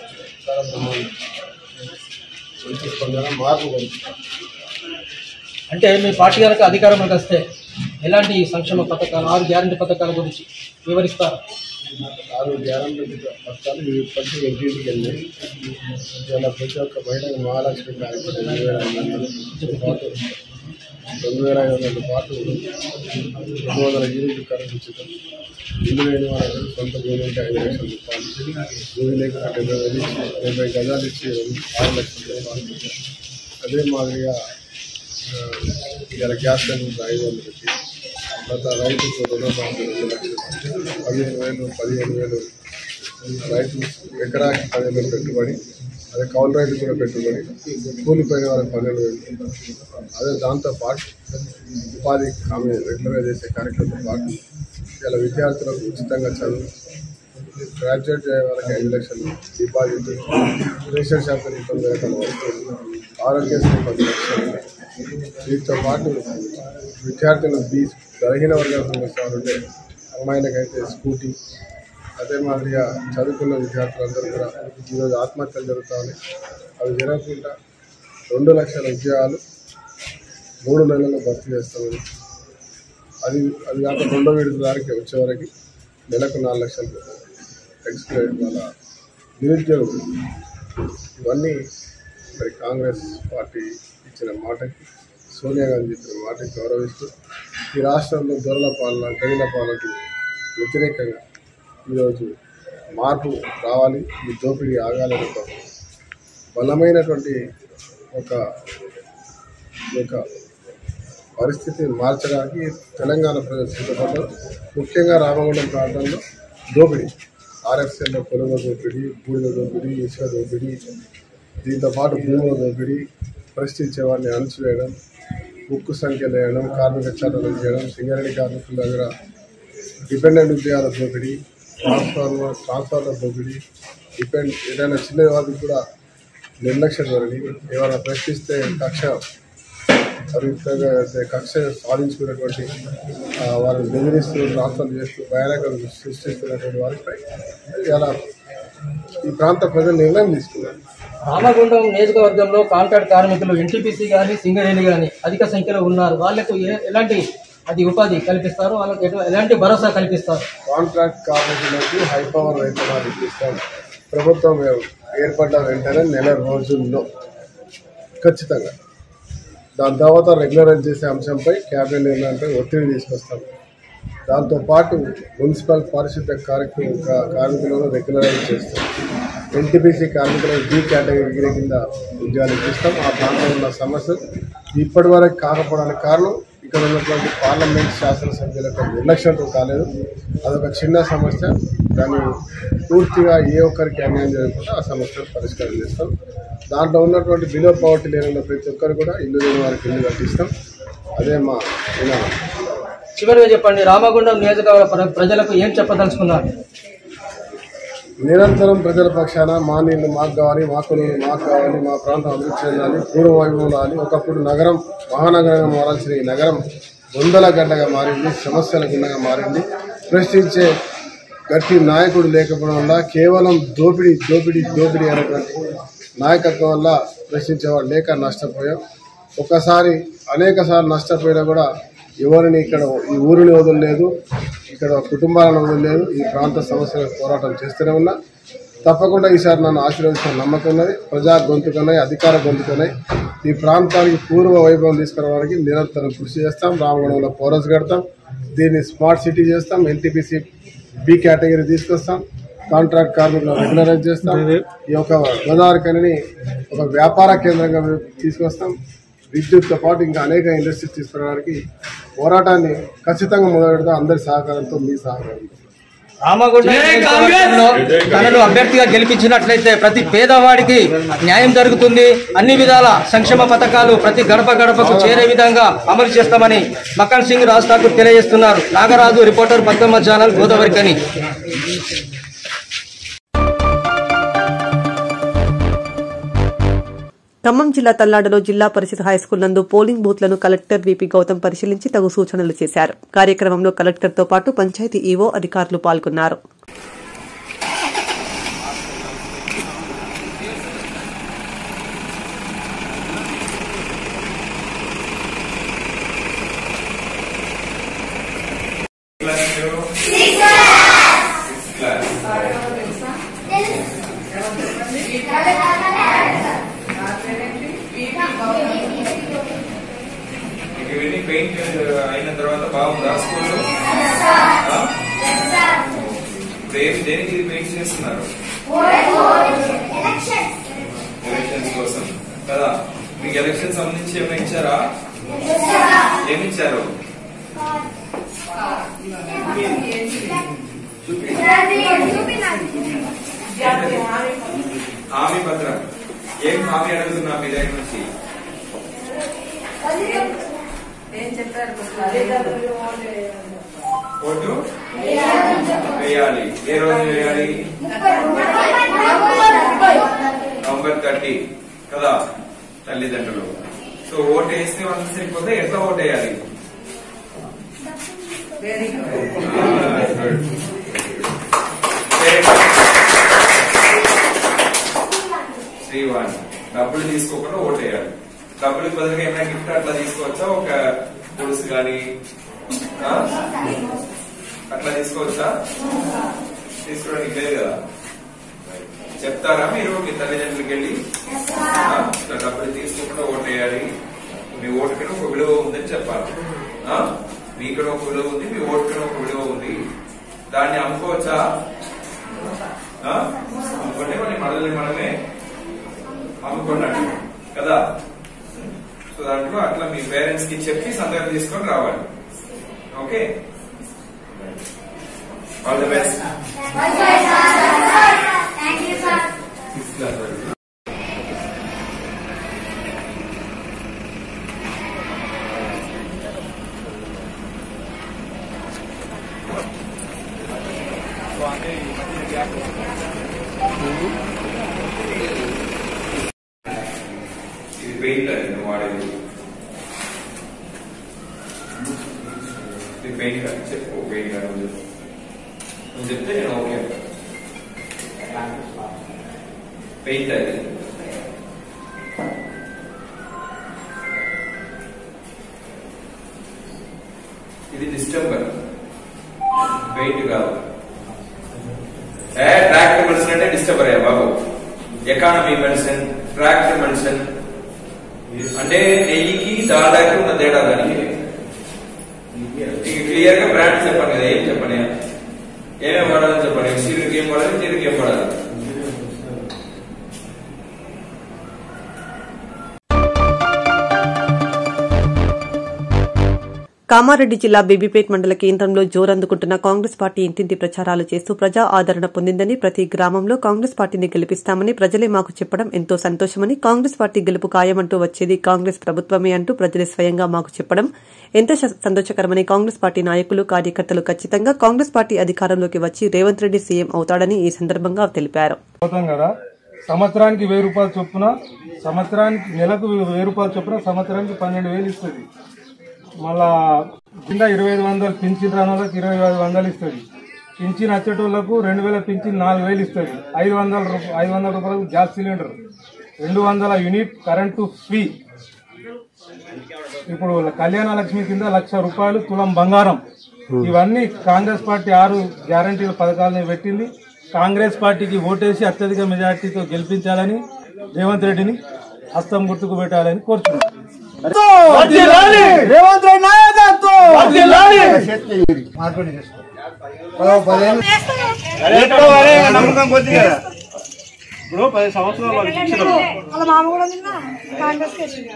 అంటే మీ పార్టీ కనుక అధికారంలోకి వస్తే ఎలాంటి సంక్షేమ పథకాలు ఆరు గ్యారంటీ పథకాల గురించి వివరిస్తారు ఆరు గ్యారంటీ పథకాలు ఇవి ఇప్పటికీ ఇంటింటికి వెళ్ళాయి ఇవాళ ప్రతి ఒక్క మహిళకు మహాలక్ష్మి కార్యక్రమం రెండు వేల ఐదు వందలతో పాటు రెండు వేల ఐదు వందలతో పాటు రెండు వందల యూనిట్లు కరెంట్ ఉచితం ఇల్లు లేని వాళ్ళకి సొంత భూమి ఉంటే ఐదు లక్షల రూపాయలు భూమి లేకుండా డెబ్బై వేలు ఇచ్చి డెబ్బై గజాలు ఇచ్చి ఆరు లక్షల రూపాయలు అదే మాదిరిగా ఆ, ఇవాళ గ్యాస్ సిలిండర్ ఐదు వందలు పెట్టి తర్వాత రైతుకు రుణమాఫీ రెండు లక్షలు పదిహేను వేలు పదిహేను వేలు రైతు ఎకరాకి పదిహేను వేలు పెట్టుబడి అదే కౌలు రైతు కూడా పెట్టుబడి కూలిపోయిన వాళ్ళకి పన్నెండు వేలు అదే దాంతో పాటు ఉపాధి హామీ రెగ్యులర్గా చేసే కార్యక్రమంతో పాటు ఇలా విద్యార్థులకు ఉచితంగా చదువు గ్రాడ్యుయేట్ అయ్యే వాళ్ళకి ఐదు లక్షలు డిపాజిట్ రేషన్ షాప్ తొమ్మిది రకాల వస్తువులు ఆరోగ్యశ్రీ పది లక్షలు వీటితో పాటు విద్యార్థులు బీచ్ బలహీన వర్గాలకు ఇస్తామంటే అమ్మాయిలకైతే స్కూటీ అదే మాదిరిగా చదువుకున్న విద్యార్థులందరూ కూడా ఈరోజు ఆత్మహత్యలు జరుగుతామని అవి జరగకుండా రెండు లక్షల ఉద్యోగాలు మూడు నెలల్లో భర్తీ చేస్తామని అది అది కాక రెండో విడత దానికి వచ్చేవరకు నెలకు నాలుగు లక్షలు ఎక్స్ప్లెయిన్ వాళ్ళ నిరుద్యోగులు ఇవన్నీ మరి కాంగ్రెస్ పార్టీ ఇచ్చిన మాటకి సోనియా గాంధీ చెప్పిన మాటకి గౌరవిస్తూ ఈ రాష్ట్రంలో దొరల పాలన గడిల పాలనకు వ్యతిరేకంగా ఈరోజు మార్పు రావాలి ఈ దోపిడీ ఆగాలని ఒక బలమైనటువంటి ఒక ఒక పరిస్థితిని మార్చడానికి తెలంగాణ ప్రజలు సిద్ధపడ్డారు ముఖ్యంగా రామగుండం ప్రాంతంలో దోపిడీ ఆర్ఎఫ్సీలో పొలుగు దోపిడీ బూడిద దోపిడీ ఇసుక దోపిడీ దీంతో పాటు భూముల దోపిడీ ప్రశ్నించే వారిని అణచివేయడం ఉక్కు సంఖ్యలు వేయడం కార్మిక చట్టాలు చేయడం సింగరేణి కార్మికుల దగ్గర డిపెండెంట్ ఉద్యోగాల దోపిడీ ట్రాన్స్ఫార్మర్ ట్రాన్స్ఫార్మర్ దోపిడీ డిపెండ్ ఏదైనా చిన్న వారికి కూడా నిర్లక్ష్య ధోరణి ఏమైనా ప్రశ్నిస్తే కక్ష అభివృద్ధిగా కక్ష సాధించుకున్నటువంటి ఆ, వారిని బెదిరిస్తూ ట్రాన్స్ఫర్ చేస్తూ భయానకం సృష్టిస్తున్నటువంటి వారిపై ఇలా ఈ ప్రాంత ప్రజలు నిర్ణయం తీసుకున్నారు రామగుండం నియోజకవర్గంలో కాంట్రాక్ట్ కార్మికులు ఎన్టీపీసీ కానీ సింగరేణి కానీ అధిక సంఖ్యలో ఉన్నారు వాళ్ళకు ఏ- ఎలాంటి అది ఉపాధి కల్పిస్తారు వాళ్ళకి ఎటు- ఎలాంటి భరోసా కల్పిస్తారు కాంట్రాక్ట్ కార్మికులకు హై పవర్ వేతనాలు ఇప్పిస్తాం ప్రభుత్వం ఏర్పడ్డ వెంటనే నెల రోజుల్లో ఖచ్చితంగా దాని తర్వాత రెగ్యులరైజ్ చేసే అంశంపై క్యాబినెట్ నిర్ణయంపై ఒత్తిడి తీసుకొస్తాం దాంతోపాటు మున్సిపల్ పారిశుద్ధ్య కార్యక్రమ కా- కార్మికులను రెగ్యులరైజ్ చేస్తాం ఎన్టీపీసీ కార్మికులకు బి కేటగిరీ కింద ఉద్యోగాలు ఇప్పిస్తాం ఆ ప్రాంతంలో ఉన్న సమస్యలు ఇప్పటి వరకు కాకపోవడానికి కారణం ఇక్కడ ఉన్నటువంటి పార్లమెంట్ శాసనసభ్యులకు నిర్లక్ష్యంతో కాలేదు అదొక చిన్న సమస్య దాన్ని పూర్తిగా ఏ ఒక్కరికి అన్యాయం జరగకుండా ఆ సమస్యను పరిష్కారం చేస్తాం దాంట్లో ఉన్నటువంటి బిలో పవర్టీ లేని ప్రతి ఒక్కరు కూడా ఇల్లు లేని వారికి ఇల్లు కట్టిస్తాం అదే మా నినాదం చివరిగా చెప్పండి రామగుండం నియోజకవర్గ ప్ర- ప్రజలకు ఏం చెప్పదలుచుకున్నారు నిరంతరం ప్రజల పక్షాన మా నీళ్లు మాకు కావాలి మాకు నీళ్ళు మాకు కావాలి మా ప్రాంతం అభివృద్ధి చెందాలి పూర్వ వైభవం రావాలి ఒకప్పుడు నగరం మహానగరంగా మారాల్సిన ఈ నగరం వందల గడ్డగా మారింది సమస్యల గుండగా మారింది ప్రశ్నించే గట్టి నాయకుడు లేకపోవడం వల్ల కేవలం దోపిడీ దోపిడీ దోపిడీ అనేటువంటి నాయకత్వం వల్ల ప్రశ్నించేవాడు లేక నష్టపోయాం ఒక్కసారి అనేక సార్లు నష్టపోయినా కూడా ఎవరిని ఇక్కడ ఈ ఊరిని వదలలేదు ఇక్కడ కుటుంబాలను వదలలేదు ఈ ప్రాంత సమస్యల పోరాటం చేస్తూనే ఉన్నా తప్పకుండా ఈసారి నన్ను ఆశీర్వదించిన నమ్మకం ఉన్నది ప్రజా గొంతుకున్నాయి అధికార గొంతుకున్నాయి ఈ ప్రాంతానికి పూర్వ వైభవం తీసుకురావడానికి నిరంతరం కృషి చేస్తాం రామగుణంలో పోరస్ కడతాం దీన్ని స్మార్ట్ సిటీ చేస్తాం ఎన్టీపీసీ బి కేటగిరీ తీసుకొస్తాం కాంట్రాక్ట్ కార్మికులను రెగ్యులరైజ్ చేస్తాం ఈ యొక్క గోదావరి కనిని ఒక వ్యాపార కేంద్రంగా తీసుకొస్తాం విద్యుత్తో పాటు ఇంకా అనేక ఇండస్ట్రీస్ తీసుకురావడానికి పోరాటాన్ని ఖచ్చితంగా మొదలెడతాం అందరి సహకారంతో మీ సహకారంతో రామగుండం నియోజకవర్గంలో తనను అభ్యర్థిగా గెలిపించినట్లయితే ప్రతి పేదవాడికి న్యాయం జరుగుతుంది అన్ని విధాల సంక్షేమ పథకాలు ప్రతి గడప గడపకు చేరే విధంగా అమలు చేస్తామని మక్కన్ సింగ్ రాజ్ ఠాకూర్ తెలియజేస్తున్నారు Nagaraju reporter Padmamma channel Godavarikhani Khammam జిల్లా తల్లాడలో జిల్లా పరిషత్ హైస్కూల్ నందు పోలింగ్ బూత్లను కలెక్టర్ విపి గౌతమ్ పరిశీలించి తగు సూచనలు చేశారు కార్యక్రమంలో కలెక్టర్తో పాటు పంచాయతీ ఈవో అధికారులు పాల్గొన్నారు మీకు ఇవన్నీ పెయింట్ అయిన తర్వాత బాగుందా స్కూల్ ఇప్పుడు ఏం దేనికి ఇది పెయింట్ చేస్తున్నారు ఎలక్షన్స్ కోసం కదా మీకు ఎలక్షన్ సంబంధించి ఏమైనా ఇచ్చారా ఏమి ఇచ్చారు హామీ పత్రం ఏం హామీ అడుగుతున్నా మీ దగ్గర నుంచి ఓటు వేయాలి ఏ రోజు వేయాలి నవంబర్ థర్టీ కదా తల్లిదండ్రులు సో ఓటు వేస్తే వాళ్ళకి సరిపోతే ఎట్లా ఓటు వేయాలి శ్రీవాణి డబ్బులు తీసుకోకుండా ఓటు వేయాలి డబ్బులకు బదులుగా ఏమైనా గిఫ్ట్ అట్లా తీసుకోవచ్చా ఒక పులుసు కానీ అట్లా తీసుకోవచ్చా తీసుకోవడానికి లేదు కదా చెప్తారా మీరు మీ తల్లిదండ్రులకి వెళ్ళి ఆ, ఇట్లా డబ్బులు తీసుకోకుండా ఓటు వేయాలి మీ ఓటుకి ఒక విలువ ఉందని చెప్పాలి ఆ, మీక్కడ ఒక విలువ ఉంది మీ ఓటుకి ఒక విలువ ఉంది దాన్ని అమ్ముకోవచ్చా ఆ? అమ్ముకుంటే మళ్ళీ మనల్ని మనమే అమ్ముకున్నట్టు కదా సో దాంట్లో అట్లా మీ పేరెంట్స్ కి చెప్పి సంతకం తీసుకొని రావాలి ఓకే ఆల్ ది బెస్ట్ ఇది పెయింట్ అది నువ్వు వాడేది ఇది పెయింట్ కాదు చెప్పు పెయింట్ కాదు నువ్వు చెప్పు నువ్వు చెప్తే నేను ఓకే పెయింట్ అది ఇది డిస్టర్బర్ పెయింట్ కాదు ఏ ట్రాక్టర్ మెడిసిన్ అంటే డిస్టర్బర్ అయ్యా బాబు ఎకానమీ మెడిసిన్ ట్రాక్టర్ మెడిసిన్ అంటే నెయ్యికి డాల్డాకి ఉన్న తేడా కానీ క్లియర్ గా బ్రాండ్ చెప్పండి కదా ఏం చెప్పండి ఏమేమి వాడాలని చెప్పండి సీరుకి ఏం వాడాలి నీరుకి ఏం వాడాలి కామారెడ్డి జిల్లా బేబీపేట్ మండల కేంద్రంలో జోరందుకుంటున్న కాంగ్రెస్ పార్టీ ఇంటింటి ప్రచారాలు చేస్తూ ప్రజా ఆదరణ పొందిందని ప్రతి గ్రామంలో కాంగ్రెస్ పార్టీని గెలిపిస్తామని ప్రజలే మాకు చెప్పడం ఎంతో సంతోషమని కాంగ్రెస్ పార్టీ గెలుపు ఖాయమంటూ వచ్చేది కాంగ్రెస్ ప్రభుత్వమే అంటూ ప్రజలే స్వయంగా మాకు చెప్పడం ఎంతో శ- సంతోషకరమని కాంగ్రెస్ పార్టీ నాయకులు కార్యకర్తలు ఖచ్చితంగా కాంగ్రెస్ పార్టీ అధికారంలోకి వచ్చి రేవంత్ రెడ్డి సీఎం అవుతాడని ఈ సందర్భంగా తెలిపారు పోతాం కదా సంవత్సరానికి వెయ్యి రూపాయలు చొప్పున సంవత్సరానికి నెలకు వెయ్యి రూపాయలు చొప్పున సంవత్సరానికి పన్నెండు వేలు ఇస్తుంది మళ్ళా కింద ఇరవై ఐదు వందలు పింఛన్ రాని వాళ్ళకి ఇరవై ఐదు వందలు ఇస్తుంది పింఛన్ వచ్చేటోళ్లకు రెండు వేల పింఛన్ నాలుగు వేలు ఇస్తుంది ఐదు వందల రూప- ఐదు వందల రూపాయలకు గ్యాస్ సిలిండర్ రెండు వందల యూనిట్ కరెంటు ఫ్రీ ఇప్పుడు కళ్యాణ లక్ష్మి కింద లక్ష రూపాయలు తులం బంగారం ఇవన్నీ కాంగ్రెస్ పార్టీ ఆరు గ్యారంటీల పథకాలను పెట్టింది కాంగ్రెస్ పార్టీకి ఓటేసి అత్యధిక మెజార్టీతో గెలిపించాలని రేవంత్ రెడ్డిని హస్తం గుర్తుకు పెట్టాలని కోరుతున్నాను రేవంత్ రెడ్డి నాయకత్వం నమ్మకం కొద్ది కదా ఇప్పుడు పది సంవత్సరాలు వాళ్ళకి ఇచ్చినారు వాళ్ళ మామ కూడా నిన్న కాంగ్రెస్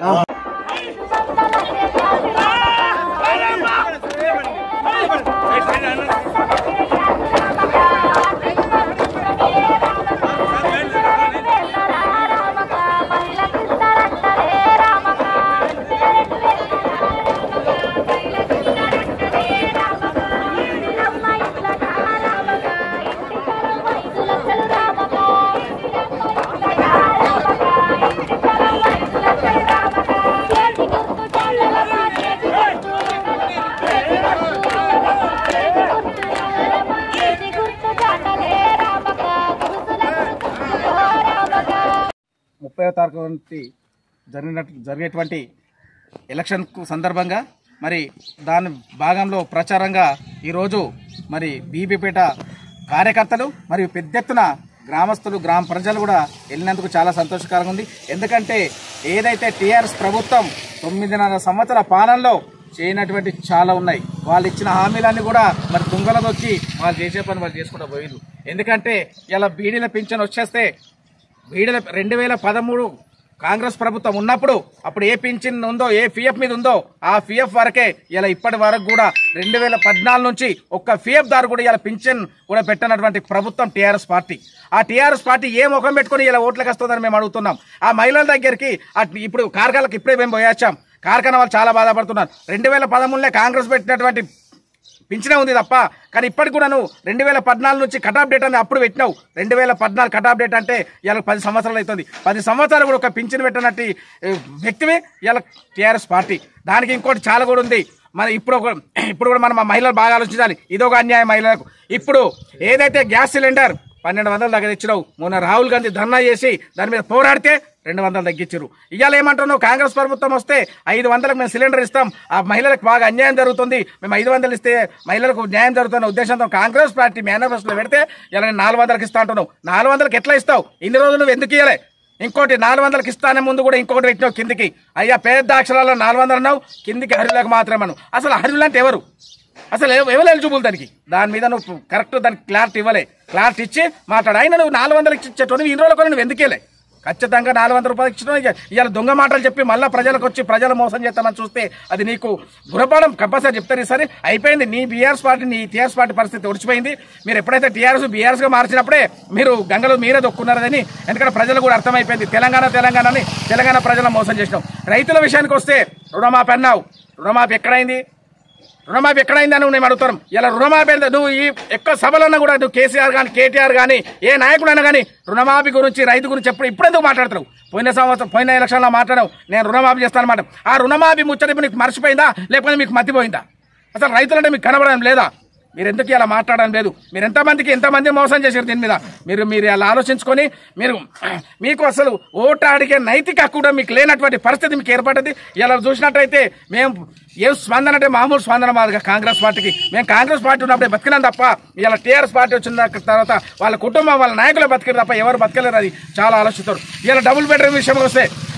ముప్పై తారీఖు వంటి జరిగినట్టు జరిగేటువంటి ఎలక్షన్కు సందర్భంగా మరి దాని భాగంలో ప్రచారంగా ఈరోజు మరి బీబీపేట కార్యకర్తలు మరియు పెద్ద ఎత్తున గ్రామస్తులు గ్రామ ప్రజలు కూడా వెళ్ళినందుకు చాలా సంతోషకరంగా ఉంది ఎందుకంటే ఏదైతే టీఆర్ఎస్ ప్రభుత్వం తొమ్మిదిన్నర సంవత్సరాల పాలనలో చేయనటువంటి చాలా ఉన్నాయి వాళ్ళు ఇచ్చిన హామీలన్నీ కూడా మరి తుంగల దొక్కి వాళ్ళు చేసే పని వాళ్ళు చేసుకుంటూ పోయింది ఎందుకంటే ఇలా బీడీల పింఛన్ వచ్చేస్తే వీడిన రెండు వేల పదమూడు కాంగ్రెస్ ప్రభుత్వం ఉన్నప్పుడు అప్పుడు ఏ పింఛన్ ఉందో ఏ పిఎఫ్ మీద ఉందో ఆ పిఎఫ్ వరకే ఇలా ఇప్పటి వరకు కూడా రెండు వేల పద్నాలుగు నుంచి ఒక్క పిఎఫ్ దారు కూడా ఇలా పింఛన్ కూడా పెట్టనటువంటి ప్రభుత్వం టీఆర్ఎస్ పార్టీ ఆ టీఆర్ఎస్ పార్టీ ఏ ముఖం పెట్టుకుని ఇలా ఓట్లకు వస్తుందని మేము అడుగుతున్నాం ఆ మహిళల దగ్గరికి ఆ ఇప్పుడు కార్ఖాలకు ఇప్పుడే మేము పోయొచ్చాం కార్ఖానా వాళ్ళు చాలా బాధపడుతున్నారు రెండు వేల పదమూడులో కాంగ్రెస్ పెట్టినటువంటి పింఛనే ఉంది తప్ప కానీ ఇప్పటికి కూడా నువ్వు రెండు వేల పద్నాలుగు నుంచి కట్ ఆఫ్ డేట్ అని అప్పుడు పెట్టినావు రెండు వేల పద్నాలుగు కట్ ఆఫ్ డేట్ అంటే ఇలా పది సంవత్సరాలు అవుతుంది పది సంవత్సరాలు కూడా ఒక పింఛన్ పెట్టినట్టు ఏ, వ్యక్తివే ఇలా టీఆర్ఎస్ పార్టీ దానికి ఇంకోటి చాలా కూడా ఉంది మన ఇప్పుడు ఒక ఇప్పుడు కూడా మనం ఆ మహిళలు బాగా ఆలోచించాలి ఇది ఒక అన్యాయం మహిళలకు ఇప్పుడు ఏదైతే గ్యాస్ సిలిండర్ పన్నెండు వందలు దగ్గర ఇచ్చినావు మొన్న రాహుల్ గాంధీ ధర్నా చేసి దాని మీద పోరాడితే రెండు వందలు తగ్గించారు ఇవాళ ఏమంటున్నావు కాంగ్రెస్ ప్రభుత్వం వస్తే ఐదు వందలకు మేము సిలిండర్ ఇస్తాం ఆ మహిళలకు బాగా అన్యాయం జరుగుతుంది మేము ఐదు వందలు ఇస్తే మహిళలకు న్యాయం జరుగుతున్న ఉద్దేశంతో కాంగ్రెస్ పార్టీ మేనిఫెస్టోలో పెడితే ఇలా నేను నాలుగు వందలకి ఇస్తా అంటున్నావు నాలుగు వందలకి ఎట్లా ఇస్తావు ఇన్ని రోజులు నువ్వు ఎందుకు ఇవ్వలే ఇంకోటి నాలుగు వందలకి ఇస్తానే ముందు కూడా ఇంకొకటి పెట్టినావు కిందికి అయ్యా పెద్ద అక్షరాల్లో నాలుగు వందలు అన్నావు కిందికి హరిలకు మాత్రమే అన్నావు అసలు హరులు అంటే ఎవరు అసలు ఎవ- ఎవరు ఎలిజిబుల్ దానికి దాని మీద నువ్వు కరెక్ట్ దానికి క్లారిటీ ఇవ్వలే క్లారిటీ ఇచ్చి మాట్లాడు అయినా నువ్వు నాలుగు వందలకి ఇచ్చేటో నువ్వు ఇన్ని రోజులు కూడా నువ్వు ఎందుకేలే ఖచ్చితంగా నాలుగు వందల రూపాయలు ఇచ్చిన ఇవాళ దొంగ మాటలు చెప్పి మళ్ళీ ప్రజలకు వచ్చి ప్రజలు మోసం చేస్తామని చూస్తే అది నీకు గురపాడం కంపల్సరీ చెప్తారు సరే అయిపోయింది నీ బీఆర్ఎస్ పార్టీ నీ టీఆర్ఎస్ పార్టీ పరిస్థితి ఒడిచిపోయింది మీరు ఎప్పుడైతే టీఆర్ఎస్ బీఆర్ఎస్ గా మార్చినప్పుడే మీరు గంగలో మీరే దొక్కున్నారని ఎందుకంటే ప్రజలు కూడా అర్థమైపోయింది తెలంగాణ తెలంగాణని తెలంగాణ ప్రజలను మోసం చేసినాం రైతుల విషయానికి వస్తే రుణమాఫీ అన్నావు రుణమాఫీ ఎక్కడైంది రుణమాఫీ ఎక్కడైందని నువ్వు నేను అడుగుతాను ఇలా రుణమాఫీ అంటే నువ్వు ఈ ఎక్కువ సభలన్నా కూడా నువ్వు కేసీఆర్ కానీ కేటీఆర్ కానీ ఏ నాయకుడైనా కానీ రుణమాఫీ గురించి రైతు గురించి ఎప్పుడు ఇప్పుడెందుకు మాట్లాడుతున్నావు పోయిన సంవత్సరం పోయిన ఎలక్షన్లో మాట్లాడావు నేను రుణమాఫీ చేస్తాను అన్నమాట ఆ రుణమాఫీ ముచ్చట ఇప్పుడు నీకు మర్చిపోయిందా లేకపోతే మీకు మతిపోయిందా అసలు రైతులంటే మీకు కనబడడం లేదా మీరు ఎందుకు ఇలా మాట్లాడడం లేదు మీరు ఎంతమందికి ఎంతమంది మోసం చేశారు దీని మీద మీరు మీరు అలా ఆలోచించుకొని మీరు మీకు అసలు ఓటు అడిగే నైతిక హక్కు కూడా మీకు లేనటువంటి పరిస్థితి మీకు ఏర్పడ్డది ఇలా చూసినట్టయితే మేము ఏం స్పందన అంటే మామూలు స్పందన మాదిగా కాంగ్రెస్ పార్టీకి మేము కాంగ్రెస్ పార్టీ ఉన్నప్పుడే బతికినాం తప్ప ఇలా టీఆర్ఎస్ పార్టీ వచ్చిన తర్వాత వాళ్ళ కుటుంబం వాళ్ళ నాయకులు బతికారు తప్ప ఎవరు బతకలేరు అది చాలా ఆలోచిస్తారు ఇలా డబుల్ బెడ్రూమ్ విషయంలో వస్తే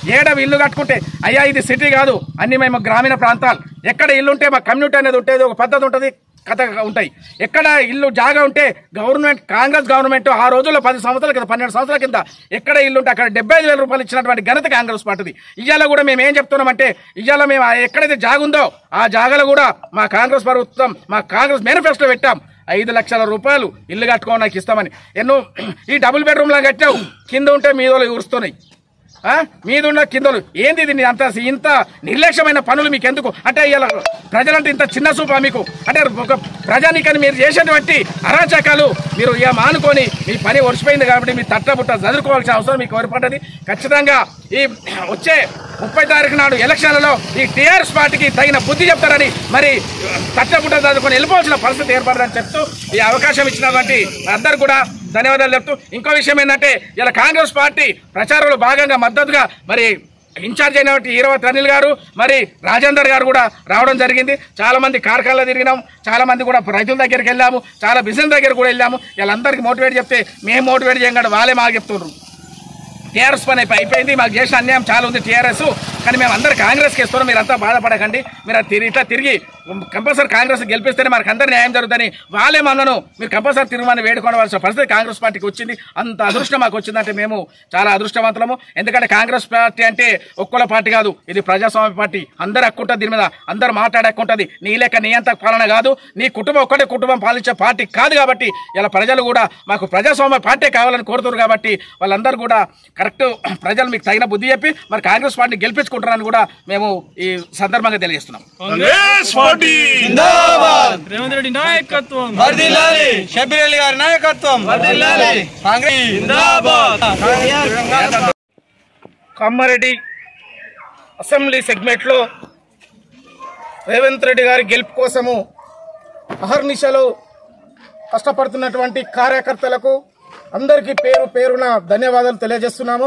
ఏడ ఇల్లు కట్టుకుంటే అయ్యా ఇది సిటీ కాదు అన్ని మేము గ్రామీణ ప్రాంతాలు ఎక్కడ ఇల్లు ఉంటే మా కమ్యూనిటీ అనేది ఉంటుంది ఒక పద్ధతి ఉంటుంది కథ ఉంటాయి ఎక్కడ ఇల్లు జాగా ఉంటే గవర్నమెంట్ కాంగ్రెస్ గవర్నమెంట్ ఆ రోజుల్లో పది సంవత్సరాల కింద పన్నెండు సంవత్సరాల కింద ఎక్కడ ఇల్లు ఉంటే అక్కడ డెబ్బై ఐదు వేల రూపాయలు ఇచ్చినటువంటి ఘనత కాంగ్రెస్ పార్టీది ఇవాళ కూడా మేము ఏం చెప్తున్నామంటే ఇవాళ మేము ఆ ఎక్కడైతే జాగా ఉందో ఆ జాగాలో కూడా మా కాంగ్రెస్ ప్రభుత్వం మా కాంగ్రెస్ మేనిఫెస్టో పెట్టాం ఐదు లక్షల రూపాయలు ఇల్లు కట్టుకోవడానికి నాకు ఇస్తామని ఎన్నో ఈ డబుల్ బెడ్రూమ్లా కట్టావు కింద ఉంటే మీద ఊరుస్తున్నాయి ఆ? మీద ఉన్న కిందలు ఏంది ఇది నీ అంత ఇంత నిర్లక్ష్యమైన పనులు మీకు ఎందుకు అంటే ఇలా ప్రజలంటే ఇంత చిన్న చూపా మీకు అంటే ఒక ప్రజానికని మీరు చేసేటువంటి అరాచకాలు మీరు ఇక మానుకొని మీ పని ఒడిచిపోయింది కాబట్టి మీ తట్టబుట్ట చదువుకోవాల్సిన అవసరం మీకు ఏర్పడ్డది ఖచ్చితంగా ఈ వచ్చే ముప్పై తారీఖు నాడు ఎలక్షన్లలో ఈ టీఆర్ఎస్ పార్టీకి తగిన బుద్ధి చెప్తారని మరి తట్టబుట్ట చదువుకొని వెళ్ళిపోవాల్సిన పరిస్థితి ఏర్పడదని చెప్తూ ఈ అవకాశం ఇచ్చినటువంటి అందరు కూడా ధన్యవాదాలు చెప్తూ ఇంకో విషయం ఏంటంటే ఇలా కాంగ్రెస్ పార్టీ ప్రచారంలో భాగంగా మద్దతుగా మరి ఇన్ఛార్జ్ అయినటువంటి ఈరవత్ అనిల్ గారు మరి రాజేందర్ గారు కూడా రావడం జరిగింది చాలా మంది కార్ఖానాలో తిరిగినాం చాలా మంది కూడా రైతుల దగ్గరికి వెళ్ళాము చాలా బిజినెస్ దగ్గర కూడా వెళ్ళాము వీళ్ళందరికీ మోటివేట్ చెప్తే మేము మోటివేట్ చేయం కదా వాళ్ళే మాకు చెప్తున్నారు టీఆర్ఎస్ పని అయిపోయి- అయిపోయింది మాకు చేసిన అన్యాయం చాలా ఉంది టీఆర్ఎస్ కానీ మేము అందరు కాంగ్రెస్కి ఇస్తున్నాం మీరు అంతా బాధపడకండి మీరు అది తిరిగి ఇట్లా తిరిగి కంపల్సరీ కాంగ్రెస్ గెలిపిస్తేనే మనకు అందరి న్యాయం జరుగుతుంది వాళ్ళే మనను మీరు కంపల్సరీ తిరుగుమని వేడుకోవాల్సిన పరిస్థితి కాంగ్రెస్ పార్టీకి వచ్చింది అంత అదృష్టం మాకు వచ్చిందంటే మేము చాలా అదృష్టవంతులము ఎందుకంటే కాంగ్రెస్ పార్టీ అంటే ఒక్కల పార్టీ కాదు ఇది ప్రజాస్వామ్య పార్టీ అందరు హక్కుంటుంది దీని మీద అందరు మాట్లాడే హక్కుంటుంది నీ లెక్క నీ అంత పాలన కాదు నీ కుటుంబం ఒక్కటే కుటుంబం పాలించే పార్టీ కాదు కాబట్టి ఇలా ప్రజలు కూడా మాకు ప్రజాస్వామ్య పార్టీ కావాలని కోరుతున్నారు కాబట్టి వాళ్ళందరూ కూడా కరెక్ట్ ప్రజలు మీకు తగిన బుద్ధి చెప్పి మరి కాంగ్రెస్ పార్టీ గెలిపించుకుంటారని కూడా మేము ఈ సందర్భంగా తెలియజేస్తున్నాం రేవంత్ రెడ్డి నాయకత్వం షబ్బీర్ అలీ గారి నాయకత్వం కమ్మారెడ్డి అసెంబ్లీ సెగ్మెంట్లో రేవంత్ రెడ్డి గారి గెలుపు కోసము అహర్నిశలు కష్టపడుతున్నటువంటి కార్యకర్తలకు అందరికీ పేరు పేరున ధన్యవాదాలు తెలియజేస్తున్నాము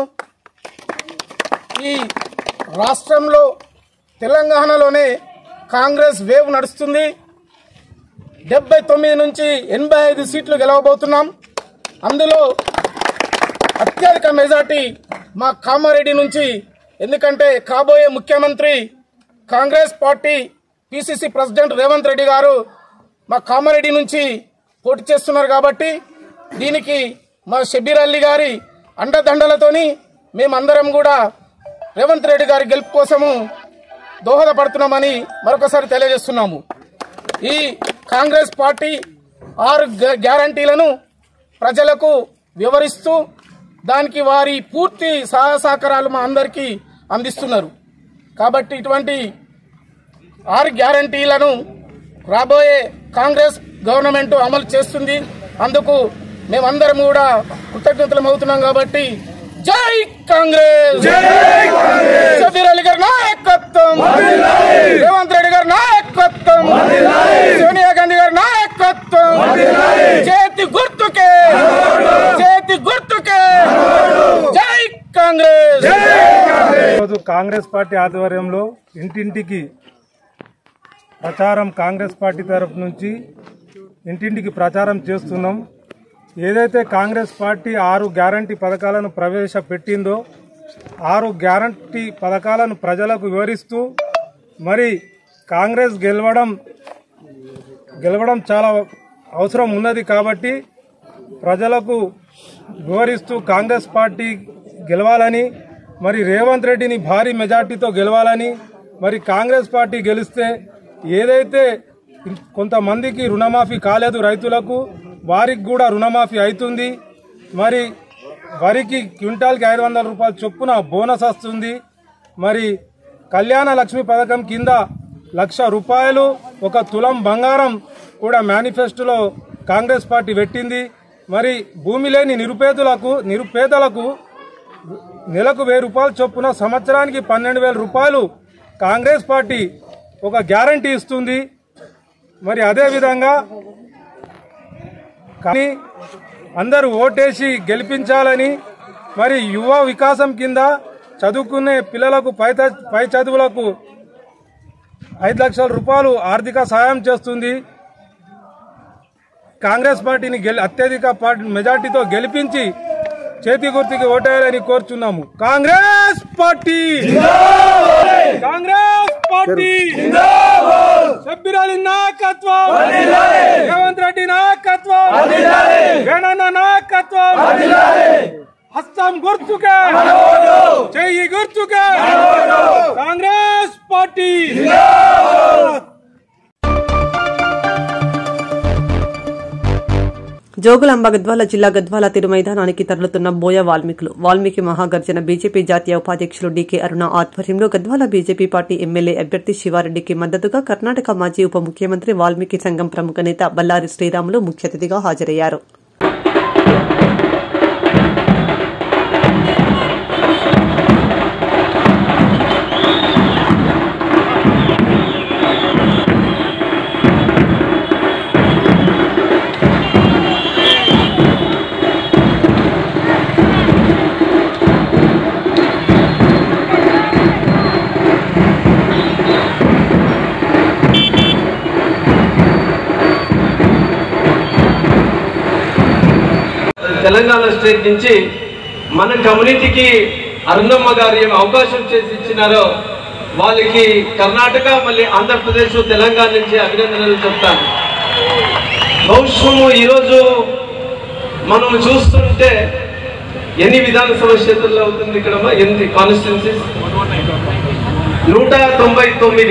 ఈ రాష్ట్రంలో తెలంగాణలోనే కాంగ్రెస్ వేవ్ నడుస్తుంది డెబ్బై తొమ్మిది నుంచి ఎనభై ఐదు సీట్లు గెలవబోతున్నాం అందులో అత్యధిక మెజార్టీ మా కామారెడ్డి నుంచి ఎందుకంటే కాబోయే ముఖ్యమంత్రి Congress party PCC president Revanth Reddy garu మా కామారెడ్డి నుంచి పోటీ చేస్తున్నారు కాబట్టి దీనికి మా షబీర్ అల్లి గారి అండదండలతోని మేమందరం కూడా రేవంత్ రెడ్డి గారి గెలుపు కోసము దోహదపడుతున్నామని మరొకసారి తెలియజేస్తున్నాము ఈ కాంగ్రెస్ పార్టీ ఆరు గ్యా- గ్యారంటీలను ప్రజలకు వివరిస్తూ దానికి వారి పూర్తి సహాయ సహకారాలు మా అందరికీ అందిస్తున్నారు కాబట్టి ఇటువంటి ఆరు గ్యారంటీలను రాబోయే కాంగ్రెస్ గవర్నమెంట్ అమలు చేస్తుంది అందుకు మేమందరం కూడా కృతజ్ఞతలం అవుతున్నాం కాబట్టి జై కాంగ్రెస్ షబీర్ అలీ గారి నాయకత్వం రేవంత్ రెడ్డి గారి నాయకత్వం సోనియా గాంధీ గారి నాయకత్వం చేతి గుర్తుకే చేతి గుర్తుకే జై కాంగ్రెస్ ఈరోజు కాంగ్రెస్ పార్టీ ఆధ్వర్యంలో ఇంటింటికి ప్రచారం కాంగ్రెస్ పార్టీ తరఫు నుంచి ఇంటింటికి ప్రచారం చేస్తున్నాం ఏదైతే కాంగ్రెస్ పార్టీ ఆరు గ్యారంటీ పథకాలను ప్రవేశపెట్టిందో ఆరు గ్యారంటీ పథకాలను ప్రజలకు వివరిస్తూ మరి కాంగ్రెస్ గెలవడం గెలవడం చాలా అవసరం ఉన్నది కాబట్టి ప్రజలకు వివరిస్తూ కాంగ్రెస్ పార్టీ గెలవాలని మరి రేవంత్ రెడ్డిని భారీ మెజార్టీతో గెలవాలని మరి కాంగ్రెస్ పార్టీ గెలిస్తే ఏదైతే కొంతమందికి రుణమాఫీ కాలేదు రైతులకు వారికి కూడా రుణమాఫీ అవుతుంది మరి వరికి క్వింటాల్కి ఐదు వందల రూపాయల చొప్పున బోనస్ వస్తుంది మరి కళ్యాణ లక్ష్మి పథకం కింద లక్ష రూపాయలు ఒక తులం బంగారం కూడా మేనిఫెస్టోలో కాంగ్రెస్ పార్టీ పెట్టింది మరి భూమి లేని నిరుపేదలకు నిరుపేదలకు నెలకు వెయ్యి రూపాయల చొప్పున సంవత్సరానికి పన్నెండు వేల రూపాయలు కాంగ్రెస్ పార్టీ ఒక గ్యారంటీ ఇస్తుంది మరి అదేవిధంగా కానీ అందరూ ఓటేసి గెలిపించాలని మరి యువ వికాసం కింద చదువుకునే పిల్లలకు పై త- పై చదువులకు ఐదు లక్షల రూపాయలు ఆర్థిక సాయం చేస్తుంది కాంగ్రెస్ పార్టీని గెలి అత్యధిక పార్టీ మెజార్టీతో గెలిపించి చేతి గుర్తుకి ఓటేయాలని కోరుచున్నాము కాంగ్రెస్ పార్టీ కాంగ్రెస్ పార్టీ సభ్యురాలి నాయకత్వం రేవంత్ రెడ్డి నాయకత్వం వేణన్న నాయకత్వం హస్తం గుర్తుకే చెయ్యి గుర్తుకే కాంగ్రెస్ పార్టీ జోగులాంబ గద్వాల జిల్లా గద్వాల తిరు మైదానానికి తరలుతున్న బోయ వాల్మీకులు వాల్మీకి మహాగర్జన బీజేపీ జాతీయ ఉపాధ్యక్షులు డీకే అరుణ ఆధ్వర్యంలో గద్వాల బీజేపీ పార్టీ ఎమ్మెల్యే అభ్యర్థి శివారెడ్డికి మద్దతుగా కర్ణాటక మాజీ ఉప ముఖ్యమంత్రి వాల్మీకి సంఘం ప్రముఖ నేత బల్లారి శ్రీరాములు ముఖ్య అతిథిగా హాజరయ్యారు తెలంగాణ స్టేట్ నుంచి మన కమ్యూనిటీకి అరుణమ్మ గారు ఏం అవకాశం చేసి ఇచ్చినారో వాళ్ళకి కర్ణాటక మళ్ళీ ఆంధ్రప్రదేశ్ తెలంగాణ నుంచి అభినందనలు చెప్తాను భవిష్యము ఈరోజు మనం చూస్తుంటే ఎన్ని విధానసభ క్షేత్రాలు అవుతుంది ఇక్కడ ఎన్ని కాన్స్టిట్యున్సీస్ నూట తొంభై తొమ్మిది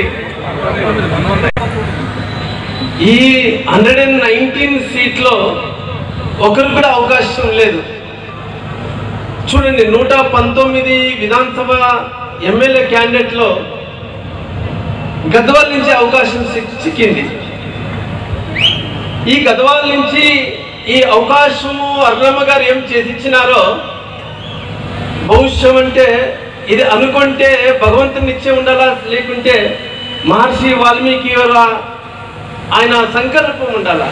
ఈ హండ్రెడ్ అండ్ నైన్టీన్ సీట్లో ఒకరు కూడా అవకాశం లేదు చూడండి నూట పంతొమ్మిది విధానసభ ఎమ్మెల్యే క్యాండిడేట్లో గద్వాల్ నుంచి అవకాశం సి- చిక్కింది ఈ గద్వాల్ నుంచి ఈ అవకాశము అరుణమ్మ గారు ఏం చేసి ఇచ్చినారో భవిష్యం అంటే ఇది అనుకుంటే భగవంతుని ఇచ్చే ఉండాలా లేకుంటే మహర్షి వాల్మీకి వారి ఆయన సంకల్పం ఉండాలా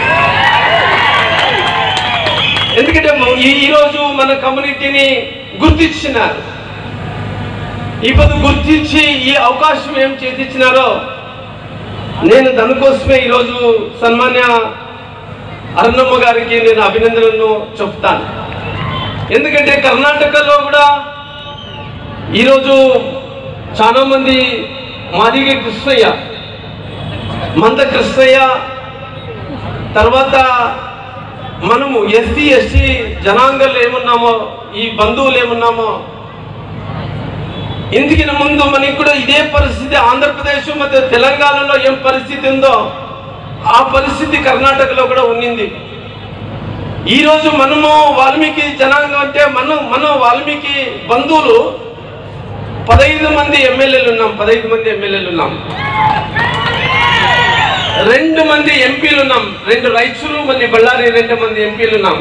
ఎందుకంటే మ- ఈ ఈ రోజు మన కమ్యూనిటీని గుర్తించినారు ఇప్పుడు గుర్తించి ఈ అవకాశం ఏం చేసిచ్చినారో నేను దానికోసమే ఈరోజు సన్మాన్య అరుణమ్మ గారికి నేను అభినందనలు చెప్తాను ఎందుకంటే కర్ణాటకలో కూడా ఈరోజు చాలా మంది మాదిగ కృష్ణయ్య మంద కృష్ణయ్య తర్వాత మనము ఎస్సీ ఎస్టీ జనాంగాలు ఏమున్నామో ఈ బంధువులు ఏమున్నామో ఇందుకి ముందు మనకి కూడా ఇదే పరిస్థితి ఆంధ్రప్రదేశ్ మరియు తెలంగాణలో ఏం పరిస్థితి ఉందో ఆ పరిస్థితి కర్ణాటకలో కూడా ఉన్నింది ఈరోజు మనము వాల్మీకి జనాంగం అంటే మనం మనం వాల్మీకి బంధువులు పదహైదు మంది ఎమ్మెల్యేలు ఉన్నాం పదహైదు మంది ఎమ్మెల్యేలు ఉన్నాం రెండు మంది ఎంపీలు ఉన్నాం రెండు రైతులు మళ్ళీ బళ్ళారి రెండు మంది ఎంపీలు ఉన్నాం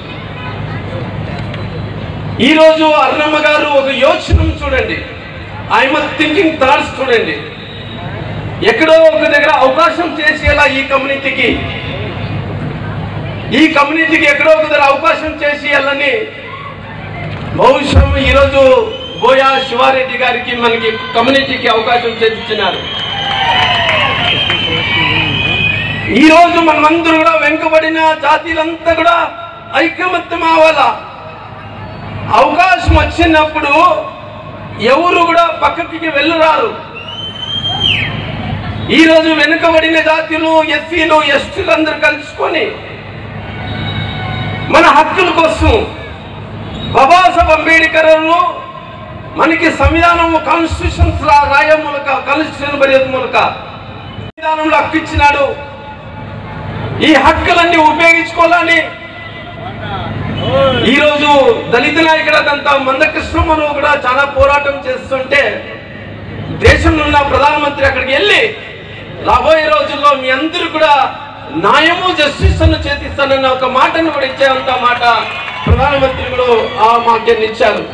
ఈరోజు అరుణమ్మ గారు ఒక యోచనం చూడండి ఆయన థింకింగ్ థాట్స్ చూడండి ఎక్కడో ఒక దగ్గర అవకాశం చేసేలా ఈ కమ్యూనిటీకి ఈ కమ్యూనిటీకి ఎక్కడో ఒక దగ్గర అవకాశం చేసేయాలని భవిష్యం ఈరోజు బోయా శివారెడ్డి గారికి మనకి కమ్యూనిటీకి అవకాశం చేసిచ్చినారు ఈ రోజు మనమందరూ కూడా వెనుకబడిన జాతీయులంతా కూడా ఐకమత్యం అవ్వాలా అవకాశం వచ్చినప్పుడు ఎవరు కూడా పక్కకి వెళ్ళరారు ఈ రోజు వెనుకబడిన జాతీయులు ఎస్సీలు ఎస్టీలు అందరూ కలుసుకొని మన హక్కుల కోసం బాబాసాహెబ్ అంబేద్కర్ మనకి సంవిధానం కాన్స్టిట్యూషన్స్ రాయ మూలక కాన్స్టిట్యూషన్ బరియత మూలక సంవిధానంలో హక్కు ఇచ్చినాడు ఈ హక్కులన్నీ ఉపయోగించుకోవాలని ఈ రోజు దళిత నాయకుడంతా మందకృష్ణమ్మను కూడా చాలా పోరాటం చేస్తుంటే దేశంలో ఉన్న ప్రధానమంత్రి అక్కడికి వెళ్ళి రాబోయే రోజుల్లో మీ అందరూ కూడా న్యాయము జస్టిస్ అను చేతిస్తానన్న ఒక మాటను కూడా ఇచ్చేంత మాట ప్రధానమంత్రి కూడా ఆ మాటను ఇచ్చారు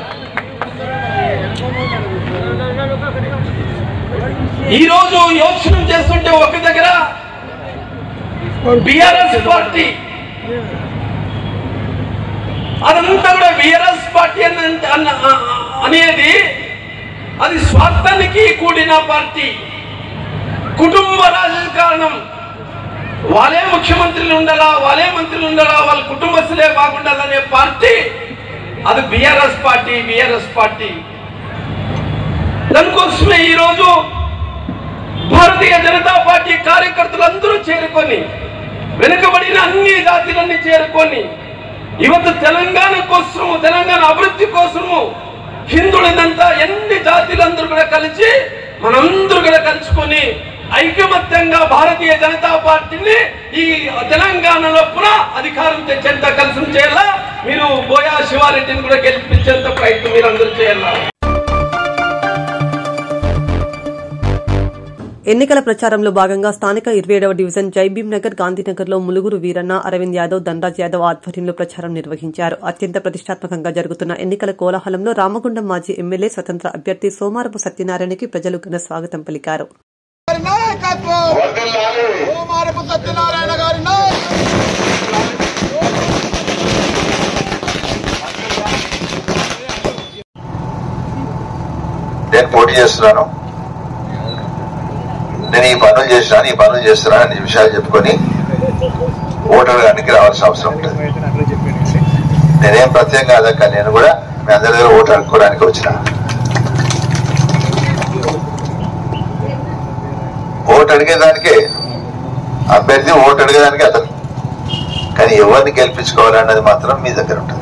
ఈ రోజు యోచనం చేస్తుంటే ఒక దగ్గర బిఆర్ఎస్ పార్టీ అదంతా కూడా బిఆర్ఎస్ పార్టీ అని అన్న- అన్న- అనేది అది స్వార్థానికి కూడిన పార్టీ కుటుంబ రాజకారణం వాళ్ళే ముఖ్యమంత్రులు ఉండాలా వాళ్ళే మంత్రులు ఉండాలా వాళ్ళ కుటుంబస్తులే బాగుండాలనే పార్టీ అది బిఆర్ఎస్ పార్టీ బిఆర్ఎస్ పార్టీ దానికోసమే ఈరోజు భారతీయ జనతా పార్టీ కార్యకర్తలందరూ చేరుకొని వెనుకబడిన అన్ని జాతులన్నీ చేరుకొని ಇವತ್ತು తెలంగాణ కోసము తెలంగాణ అభివృద్ధి కోసము హిందువులంతా ఎన్ని జాతులందరూ కూడా కలిసి మనందరూ కూడా కలుసుకొని ఐకమత్యంగా భారతీయ జనతా పార్టీని ఈ తెలంగాణలో పునః అధికారం తెచ్చేంత కలిసి చేయాలా మీరు బోయా శివారెడ్డిని కూడా గెలిపించేంత ప్రయత్నం మీరు అందరూ చేయాలా ఎన్నికల ప్రచారంలో భాగంగా స్థానిక ఇరవై ఏడవ డివిజన్ జైభీం నగర్ గాంధీనగర్ లో ములుగురు వీరన్న అరవింద్ యాదవ్ ధనరాజ్ యాదవ్ ఆధ్వర్యంలో ప్రచారం నిర్వహించారు అత్యంత ప్రతిష్టాత్మకంగా జరుగుతున్న ఎన్నికల కోలాహలంలో రామగుండం మాజీ ఎమ్మెల్యే స్వతంత్ర అభ్యర్థి సోమారపు సత్యనారాయణకి ప్రజలు ఘన స్వాగతం పలికారు సోమారపు సత్యనారాయణ గారి నేను పోటీ చేస్తున్నాను నేను ఈ పనులు చేస్తున్నాను ఈ పనులు చేస్తున్నాను అనే విషయాలు చెప్పుకొని ఓటర్ గానికి రావాల్సిన అవసరం ఉంటుంది నేనేం ప్రత్యేకంగా అదక్క నేను కూడా మీ అందరి దగ్గర ఓటు అడుక్కోవడానికి వచ్చిన ఓటు అడిగేదానికే అభ్యర్థి ఓటు అడిగేదానికి అతను కానీ ఎవరిని గెలిపించుకోవాలన్నది మాత్రం మీ దగ్గర ఉంటుంది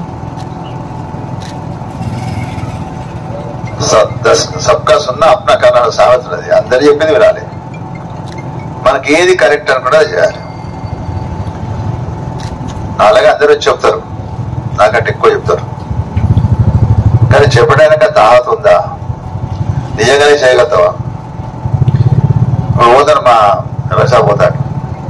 సబ్ దస్- సబ్కా సున్నా అప్నా కన్నా సామెత ఉన్నది అందరు చెప్పింది వినాలి మనకి ఏది కరెక్ట్ అని కూడా చేయాలి అలాగే అందరూ వచ్చి చెప్తారు నాకంటే ఎక్కువ చెప్తారు కానీ చెప్పడానికి అంత ఆహత ఉందా నిజంగానే చేయగలుగుతావా ఇప్పుడు పోతాను మా వ్యవసాయ పోతాడు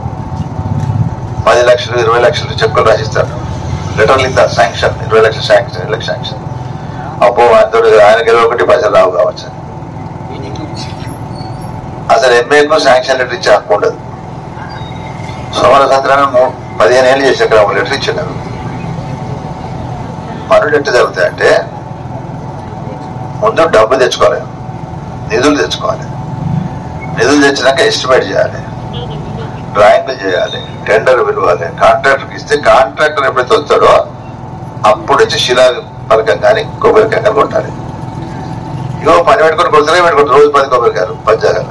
పది లక్షలు ఇరవై లక్షలు చెక్కులు రాసిస్తాడు లెటర్లు ఇస్తారు శాంక్షన్ ఇరవై లక్షలు శాంక్షన్ ఇరవై లక్షలు శాంక్షన్ అబ్బో ఆయనతో ఆయనకి ఇరవై ఒకటి పైసలు రావు కావచ్చు అసలు ఎంఏకు శాంక్షన్ లెటర్ ఇచ్చే హక్కు ఉండదు సోమర సంత్రాన్ని మూ- పదిహేను ఏళ్ళు చేసే అక్కడ లెటర్ ఇచ్చినారు పనులు ఎట్టు జరుగుతాయంటే ముందు డబ్బు తెచ్చుకోవాలి నిధులు తెచ్చుకోవాలి నిధులు తెచ్చినాక ఎస్టిమేట్ చేయాలి డ్రాయింగ్లు చేయాలి టెండర్ పిలవాలి కాంట్రాక్టర్కి ఇస్తే కాంట్రాక్టర్ ఎప్పుడైతే వస్తాడో అప్పుడు వచ్చి శిలా పలకం కానీ కొబ్బరికాయ కానీ కొట్టాలి ఇగో పని పెట్టుకొని కొడుతూనే పెట్టుకుంటారు రోజు పది కొబ్బరికాయలు పంచాగల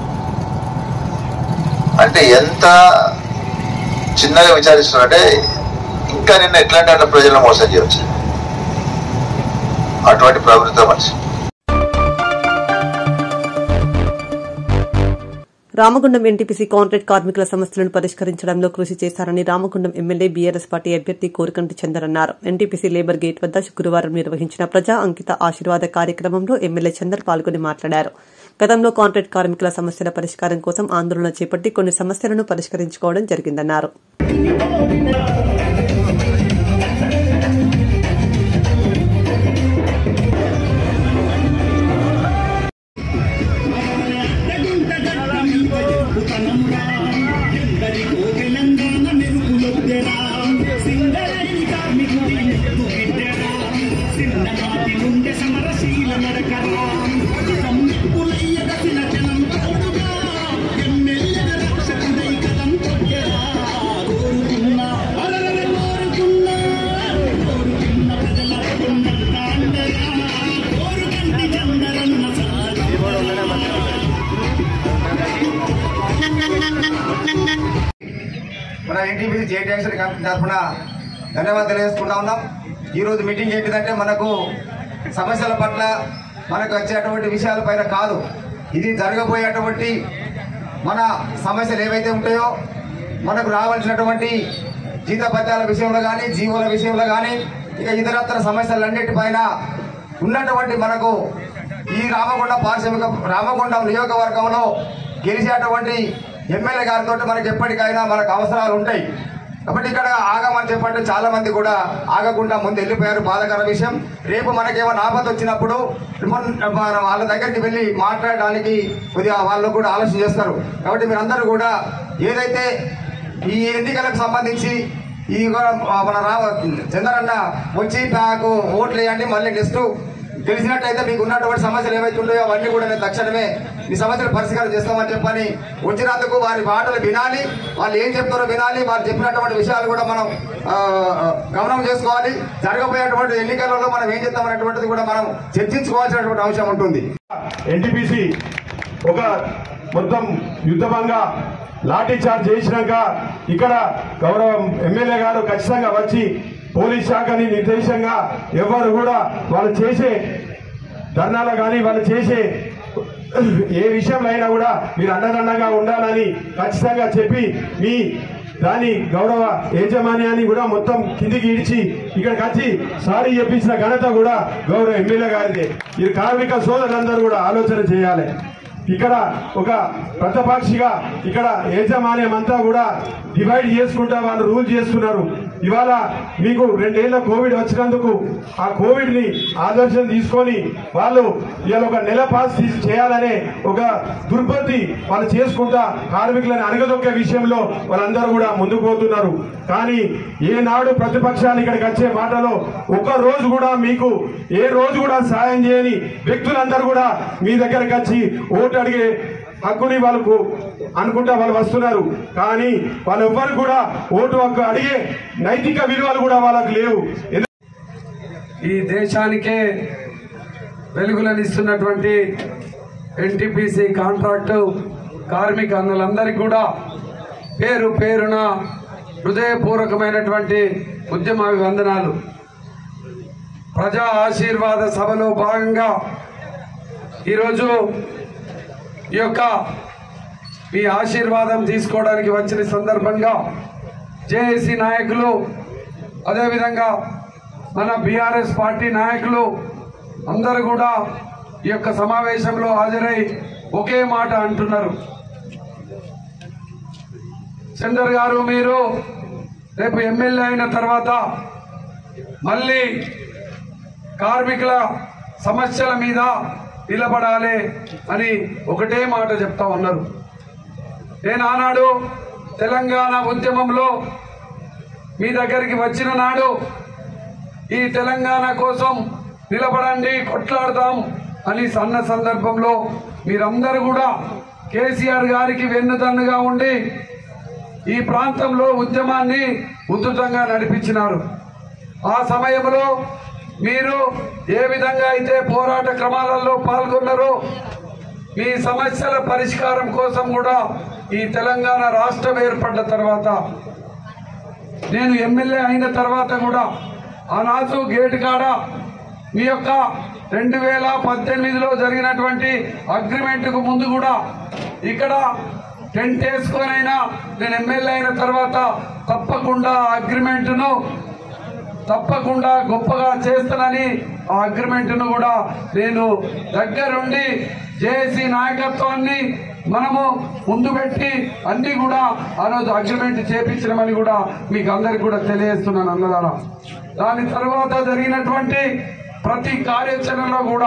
అంటే ఎంత చిన్నగా విచారిస్తున్నారంటే ఇంకా నిన్న ఎట్లాంటి అంటే ప్రజలను మోసం చేయవచ్చు అటువంటి ప్రవృత్తి మనిషి రామగుండం ఎన్టీపీసీ కాంట్రాక్ట్ కార్మికుల సమస్యలను పరిష్కరించడంలో కృషి చేశారని రామగుండం ఎమ్మెల్యే బీఆర్ఎస్ పార్టీ అభ్యర్థి కోరికంటి చందర్ అన్నారు ఎన్టీపీసీ లేబర్ గేట్ వద్ద శుక్రవారం నిర్వహించిన ప్రజా అంకిత ఆశీర్వాద కార్యక్రమంలో ఎమ్మెల్యే చందర్ పాల్గొని మాట్లాడారు గతంలో కాంట్రాక్ట్ కార్మికుల సమస్యల పరిష్కారం కోసం ఆందోళన చేపట్టి కొన్ని సమస్యలను పరిష్కరించుకోవడం జరిగిందన్నారు మన ఎన్టీపీసీ జేట్ యాక్షన్ కమిటీ తరఫున ధన్యవాదాలు తెలియజేసుకుంటా ఉన్నాం ఈరోజు మీటింగ్ ఏంటిదంటే మనకు సమస్యల పట్ల మనకు వచ్చేటువంటి విషయాలపైన కాదు ఇది జరగబోయేటువంటి మన సమస్యలు ఏవైతే ఉంటాయో మనకు రావాల్సినటువంటి జీతపత్యాల విషయంలో కానీ జీవుల విషయంలో కానీ ఇక ఇతరత్ర సమస్యలన్నిటిపైన ఉన్నటువంటి మనకు ఈ రామగుండం పారిశ్రామిక రామగుండం నియోజకవర్గంలో గెలిచేటువంటి ఎమ్మెల్యే గారితో మనకి ఎప్పటికైనా మనకు అవసరాలు ఉంటాయి కాబట్టి ఇక్కడ ఆగమని చెప్పంటే చాలా మంది కూడా ఆగకుండా ముందు వెళ్ళిపోయారు బాధకర విషయం రేపు మనకేమైనా ఆపద వచ్చినప్పుడు మొన్న మన వాళ్ళ దగ్గరికి వెళ్ళి మాట్లాడడానికి కొద్దిగా వాళ్ళు కూడా ఆలోచన చేస్తారు కాబట్టి మీరందరూ కూడా ఏదైతే ఈ ఎన్నికలకు సంబంధించి ఈ కూడా మన రా చంద్రన్న వచ్చి నాకు ఓట్లు వేయండి మళ్ళీ నెక్స్ట్ తెలిసినట్టయితే మీకు ఉన్నటువంటి సమస్యలు ఏవైతే ఉన్నాయో అవన్నీ కూడా నేను తక్షణమే మీ సమస్యలు పరిష్కారం చేస్తామని చెప్పని వచ్చినందుకు వారి మాటలు వినాలి వాళ్ళు ఏం చెప్తారో వినాలి వారు చెప్పినటువంటి విషయాలు కూడా మనం ఆ, గమనం చేసుకోవాలి జరగబోయేటువంటి ఎన్నికలలో మనం ఏం చేస్తామనేటువంటిది కూడా మనం చర్చించుకోవాల్సినటువంటి అవసరం ఉంటుంది ఎన్టీపీసీ ఒక మొత్తం యుద్ధంగా లాఠీ చార్జ్ చేసినాక ఇక్కడ గౌరవ ఎమ్మెల్యే గారు ఖచ్చితంగా వచ్చి పోలీస్ శాఖని నిర్దేశంగా ఎవరు కూడా వాళ్ళు చేసే ధర్నాలు కానీ వాళ్ళు చేసే ఏ విషయంలో అయినా కూడా మీరు అండదండగా ఉండాలని ఖచ్చితంగా చెప్పి మీ దాని గౌరవ యాజమాన్యాన్ని కూడా మొత్తం కిందికి ఇడిచి ఇక్కడికి వచ్చి సారీ చెప్పించిన ఘనత కూడా గౌరవ ఎమ్మెల్యే గారిదే ఈ కార్మిక సోదరులందరూ కూడా ఆలోచన చేయాలి ఇక్కడ ఒక ప్రతిపక్షిగా ఇక్కడ యాజమాన్యం అంతా కూడా డివైడ్ చేసుకుంటా వాళ్ళు రూల్ చేస్తున్నారు ఇవాళ మీకు రెండేళ్ల కోవిడ్ వచ్చినందుకు ఆ కోవిడ్ ని ఆదర్శం తీసుకొని వాళ్ళు ఇవాళ ఒక నెల పాస్ తీసి చేయాలనే ఒక దుర్పతి వాళ్ళు చేసుకుంటా కార్మికులను అణగదొక్కే విషయంలో వాళ్ళందరూ కూడా ముందుకు పోతున్నారు కానీ ఏనాడు ప్రతిపక్షాలు ఇక్కడికి వచ్చే మాటలో ఒక రోజు కూడా మీకు ఏ రోజు కూడా సాయం చేయని వ్యక్తులందరూ కూడా మీ దగ్గరకు వచ్చి ఓటు అడిగే హక్కుని వాళ్ళకు అనుకుంటా వాళ్ళు వస్తున్నారు కానీ వాళ్ళు ఎవ్వరు కూడా ఓటు హక్కు అడిగే నైతిక విలువలు కూడా వాళ్ళకు లేవు ఎందు- ఈ దేశానికే వెలుగులనిస్తున్నటువంటి ఎన్టీపీసీ కాంట్రాక్టు కార్మిక అన్నులందరికీ కూడా పేరు పేరున హృదయపూర్వకమైనటువంటి ఉద్యమ అభివందనాలు ప్రజా ఆశీర్వాద సభలో భాగంగా ఈరోజు ఈ యొక్క మీ ఆశీర్వాదం తీసుకోవడానికి వచ్చిన సందర్భంగా జేఏసీ నాయకులు అదేవిధంగా మన బీఆర్ఎస్ పార్టీ నాయకులు అందరూ కూడా ఈ యొక్క సమావేశంలో హాజరై ఒకే మాట అంటున్నారు చందర్ గారు మీరు రేపు ఎమ్మెల్యే అయిన తర్వాత మళ్ళీ కార్మికుల సమస్యల మీద నిలబడాలి అని ఒకటే మాట చెప్తా ఉన్నారు నేను ఆనాడు తెలంగాణ ఉద్యమంలో మీ దగ్గరికి వచ్చిన నాడు ఈ తెలంగాణ కోసం నిలబడండి కొట్లాడదాం అని సన్న సందర్భంలో మీరందరూ కూడా కేసీఆర్ గారికి వెన్నుదన్నుగా ఉండి ఈ ప్రాంతంలో ఉద్యమాన్ని ఉధృతంగా నడిపించినారు ఆ సమయంలో మీరు ఏ విధంగా అయితే పోరాట క్రమాలలో పాల్గొన్నారో మీ సమస్యల పరిష్కారం కోసం కూడా ఈ తెలంగాణ రాష్ట్రం ఏర్పడ్డ తర్వాత నేను ఎమ్మెల్యే అయిన తర్వాత కూడా ఆనాడు గేటు కాడ మీ యొక్క రెండు వేల పద్దెనిమిదిలో జరిగినటువంటి అగ్రిమెంట్కు ముందు కూడా ఇక్కడ టెంట్ వేసుకొనైనా నేను ఎమ్మెల్యే అయిన తర్వాత తప్పకుండా ఆ అగ్రిమెంట్ను తప్పకుండా గొప్పగా చేస్తానని ఆ అగ్రిమెంట్ను కూడా నేను దగ్గరుండి జేఏసీ నాయకత్వాన్ని మనము ముందు పెట్టి అన్ని కూడా ఆ రోజు అగ్రిమెంట్ చేపించడమని కూడా మీకు అందరికి కూడా తెలియజేస్తున్నాను అన్నదారా దాని తర్వాత జరిగినటువంటి ప్రతి కార్యాచరణలో కూడా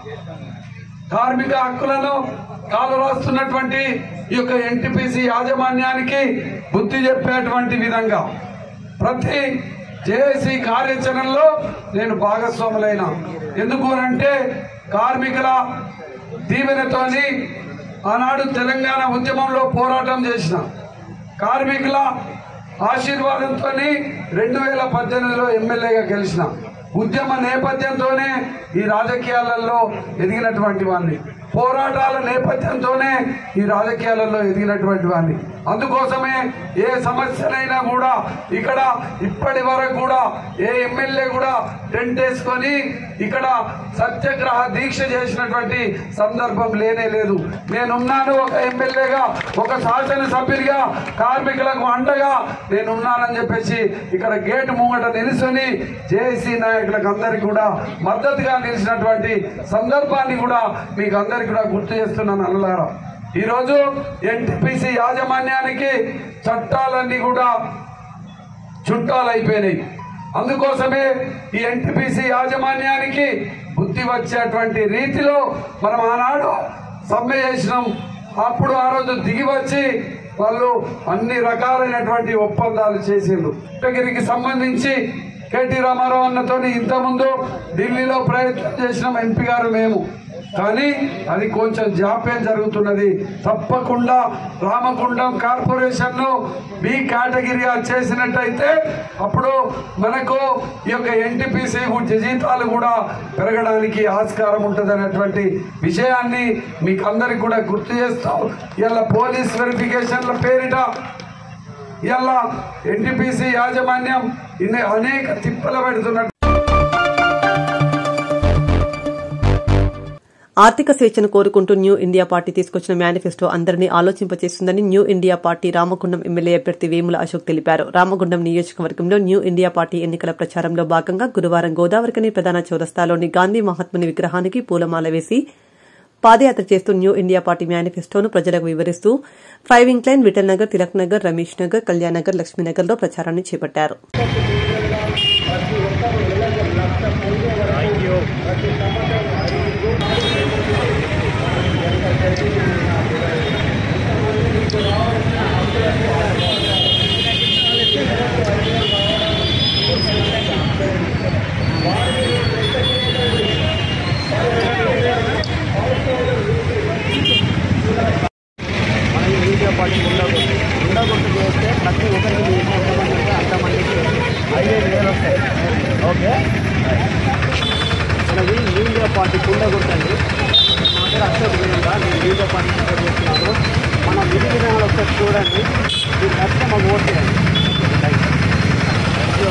కార్మిక హక్కులను కాలరాస్తున్నటువంటి ఈ యొక్క ఎన్టీపీసీ యాజమాన్యానికి బుద్ధి చెప్పేటువంటి విధంగా ప్రతి జేఏసీ కార్యాచరణలో నేను భాగస్వాములైన ఎందుకు అంటే కార్మికుల దీవెనతోని ఆనాడు తెలంగాణ ఉద్యమంలో పోరాటం చేసిన కార్మికుల ఆశీర్వాదంతో రెండు వేల పద్దెనిమిదిలో ఎమ్మెల్యేగా గెలిచిన ఉద్యమ నేపథ్యంతోనే ఈ రాజకీయాలలో ఎదిగినటువంటి వాడిని పోరాటాల నేపథ్యంతోనే ఈ రాజకీయాలలో ఎదిగినటువంటి వాడిని అందుకోసమే ఏ సమస్యనైనా కూడా ఇక్కడ ఇప్పటి వరకు కూడా ఏ ఎమ్మెల్యే కూడా టెంట్ వేసుకొని ఇక్కడ సత్యాగ్రహ దీక్ష చేసినటువంటి సందర్భం లేనే లేదు నేనున్నాను ఒక ఎమ్మెల్యేగా ఒక శాసనసభ్యుడిగా కార్మికులకు అండగా నేనున్నానని చెప్పేసి ఇక్కడ గేటు ముంగట నిలుచుని జేఏసీ నాయకులకు అందరికీ కూడా మద్దతుగా నిలిచినటువంటి సందర్భాన్ని కూడా మీకు అందరికీ కూడా గుర్తు చేస్తున్నాను అన్నలారా ఈరోజు ఎన్టీపీసీ యాజమాన్యానికి చట్టాలన్నీ కూడా చుట్టాలైపోయినాయి అందుకోసమే ఈ ఎన్టీపీసీ యాజమాన్యానికి బుద్ధి వచ్చేటువంటి రీతిలో మనం ఆనాడు సమ్మె చేసినాం అప్పుడు ఆ రోజు దిగి వచ్చి వాళ్ళు అన్ని రకాలైనటువంటి ఒప్పందాలు చేసిండ్రు వెంకటగిరికి సంబంధించి కేటీ రామారావు అన్నతో ఇంతకుముందు ఢిల్లీలో ప్రయత్నం చేసినాం ఎంపీ గారు మేము కానీ అది కొంచెం జాప్యం జరుగుతున్నది తప్పకుండా రామగుండం కార్పొరేషన్ ను బి కేటగిరీగా చేసినట్టయితే అప్పుడు మనకు ఈ యొక్క ఎన్టీపీసీ జీతాలు కూడా పెరగడానికి ఆస్కారం ఉంటుంది అనేటువంటి విషయాన్ని మీకు అందరికి కూడా గుర్తు చేస్తాం ఇలా పోలీస్ వెరిఫికేషన్ల పేరిట ఇలా ఎన్టీపీసీ యాజమాన్యం ఇన్ని అనేక తిప్పలు పెడుతున్నట్టు ఆర్థిక స్వేచ్ఛను కోరుకుంటూ న్యూ ఇండియా పార్టీ తీసుకొచ్చిన మేనిఫెస్టో అందరినీ ఆలోచింపచేస్తుందని న్యూ ఇండియా పార్టీ రామగుండం ఎమ్మెల్యే అభ్యర్థి వేముల అశోక్ తెలిపారు రామగుండం నియోజకవర్గంలో న్యూ ఇండియా పార్టీ ఎన్నికల ప్రచారంలో భాగంగా గురువారం గోదావరికని ప్రధాన చౌరస్తాలోని గాంధీ మహాత్ముని విగ్రహానికి పూలమాల వేసి పాదయాత్ర చేస్తూ న్యూ ఇండియా పార్టీ మేనిఫెస్టోను ప్రజలకు వివరిస్తూ ఫైవ్ ఇంక్లైన్ విఠల్ నగర్ తిలక్ నగర్ రమేష్ నగర్ కళ్యాణ్ నగర్ లక్ష్మీనగర్లో ప్రచారాన్ని చేపట్టారు మన ఈ మీడియా పార్టీ ఉండకూడదు ఉండకూడదు చేస్తే ప్రతి ఒక్కరికి చేసిన ఎంతమందికి అంతమందికి ఐదైదు వేలు వస్తాయి ఓకే మనది మీడియా పార్టీ ఉండకూడదండి మా పేరు అశోక్ వీరంగా నేను మీడియా పార్టీ సపోర్ట్ చేస్తున్నాను మన విధి విధానాలు ఒకసారి చూడండి మీకు నచ్చితే మాకు ఓట్ చేయండి థ్యాంక్ యూ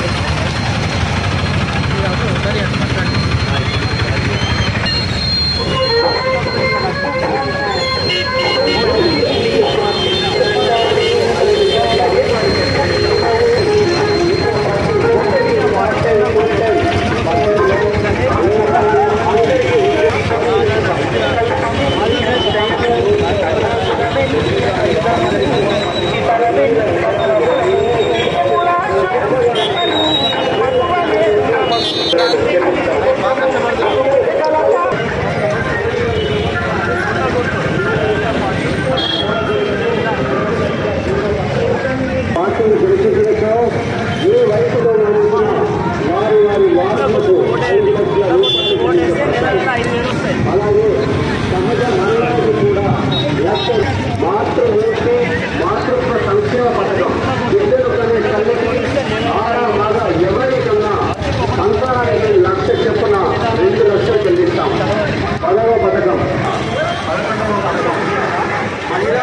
పార్టీని గెలిచేందుకు ఏ వయసులో ఉన్నా వారి వారి వారసులకు ఐదు లక్షల రూపాయలు అలాగే సహజ మరణానికి కూడా లక్ష మాతృమూర్తి మాతృత్వ సంక్షేమ పథకం బిడ్డలు కనే తల్లికి ఆరా మగ ఎవరికన్నా సంతానానికి లక్ష చెప్పున రెండు లక్షలు చెల్లిస్తాం పదవ పథకం పదకొండవ పథకం మహిళా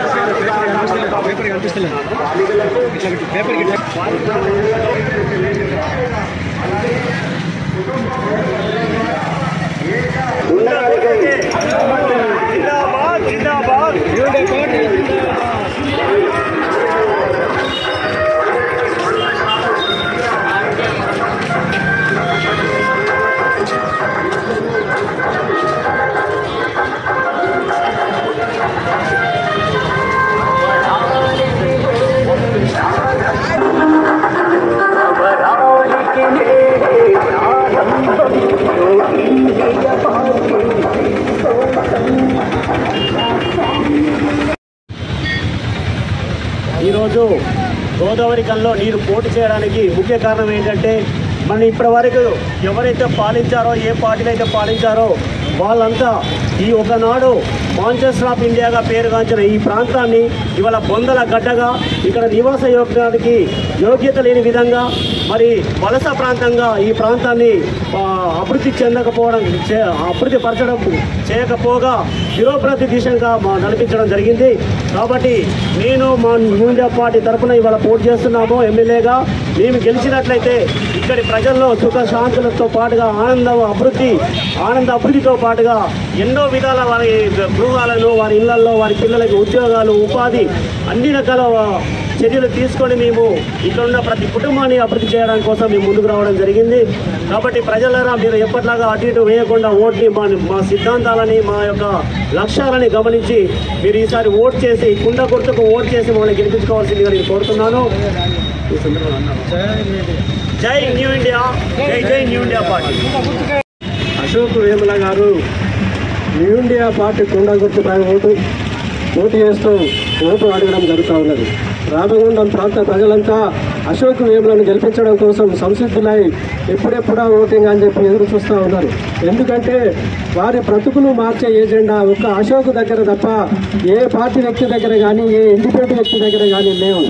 జిందాబాద్ జిందాబాద్ ఈరోజు గోదావరి కల్లో నీరు పోటీ చేయడానికి ముఖ్య కారణం ఏంటంటే మన ఇప్పటి వరకు ఎవరైతే పాలించారో ఏ పార్టీలు అయితే పాలించారో వాళ్ళంతా ఈ ఒకనాడు మాంచెస్టర్ ఆఫ్ ఇండియాగా పేరుగాంచిన ఈ ప్రాంతాన్ని ఇవాళ బొందల గడ్డగా ఇక్కడ నివాస యోగ్యానికి యోగ్యత లేని విధంగా మరి వలస ప్రాంతంగా ఈ ప్రాంతాన్ని ఆ, అభివృద్ధి చెందకపోవడం చే- అభివృద్ధి పరచడం చేయకపోగా తిరోప్రతి దిశగా మా- నడిపించడం జరిగింది కాబట్టి నేను మా న్యూండియా పార్టీ తరఫున ఇవాళ పోటీ చేస్తున్నాము ఎమ్మెల్యేగా మేము గెలిచినట్లయితే ఇక్కడి ప్రజల్లో సుఖ శాంతులతో పాటుగా ఆనందం అభివృద్ధి ఆనంద అభివృద్ధితో పాటుగా ఎన్నో విధాల వారి గృహాలను వారి ఇళ్లలో వారి పిల్లలకి ఉద్యోగాలు ఉపాధి అన్ని రకాల చర్యలు తీసుకొని మేము ఇక్కడ ఉన్న ప్రతి కుటుంబాన్ని అభివృద్ధి చేయడం కోసం మేము ముందుకు రావడం జరిగింది కాబట్టి ప్రజలరా మీరు ఎప్పటిలాగా అటు ఇటు వేయకుండా ఓట్ని మా మా సిద్ధాంతాలని మా యొక్క లక్ష్యాలని గమనించి మీరు ఈసారి ఓట్ చేసి కుండ గుర్తుకు ఓట్ చేసి మమ్మల్ని గెలిపించుకోవాల్సిందిగా నేను కోరుతున్నాను ఈ సందర్భంగా అన్నాను. జై న్యూ ఇండియా జై జై న్యూ ఇండియా పార్టీ అశోక్ వేముల గారు న్యూ ఇండియా పార్టీ కుండ గుర్తుపై ఓటు పోటీ చేస్తూ ఓటు అడగడం జరుగుతూ ఉన్నది రామగుండం ప్రాంత ప్రజలంతా అశోక్ వేములను గెలిపించడం కోసం సంసిద్ధులై ఎప్పుడెప్పుడా ఓటింగ్ అని చెప్పి ఎదురు చూస్తూ ఉన్నారు ఎందుకంటే వారి బ్రతుకులు మార్చే ఏజెండా ఒక్క అశోక్ దగ్గర తప్ప ఏ పార్టీ వ్యక్తి దగ్గర కానీ ఏ ఇండిపెండెంట్ వ్యక్తి దగ్గర కానీ లేవు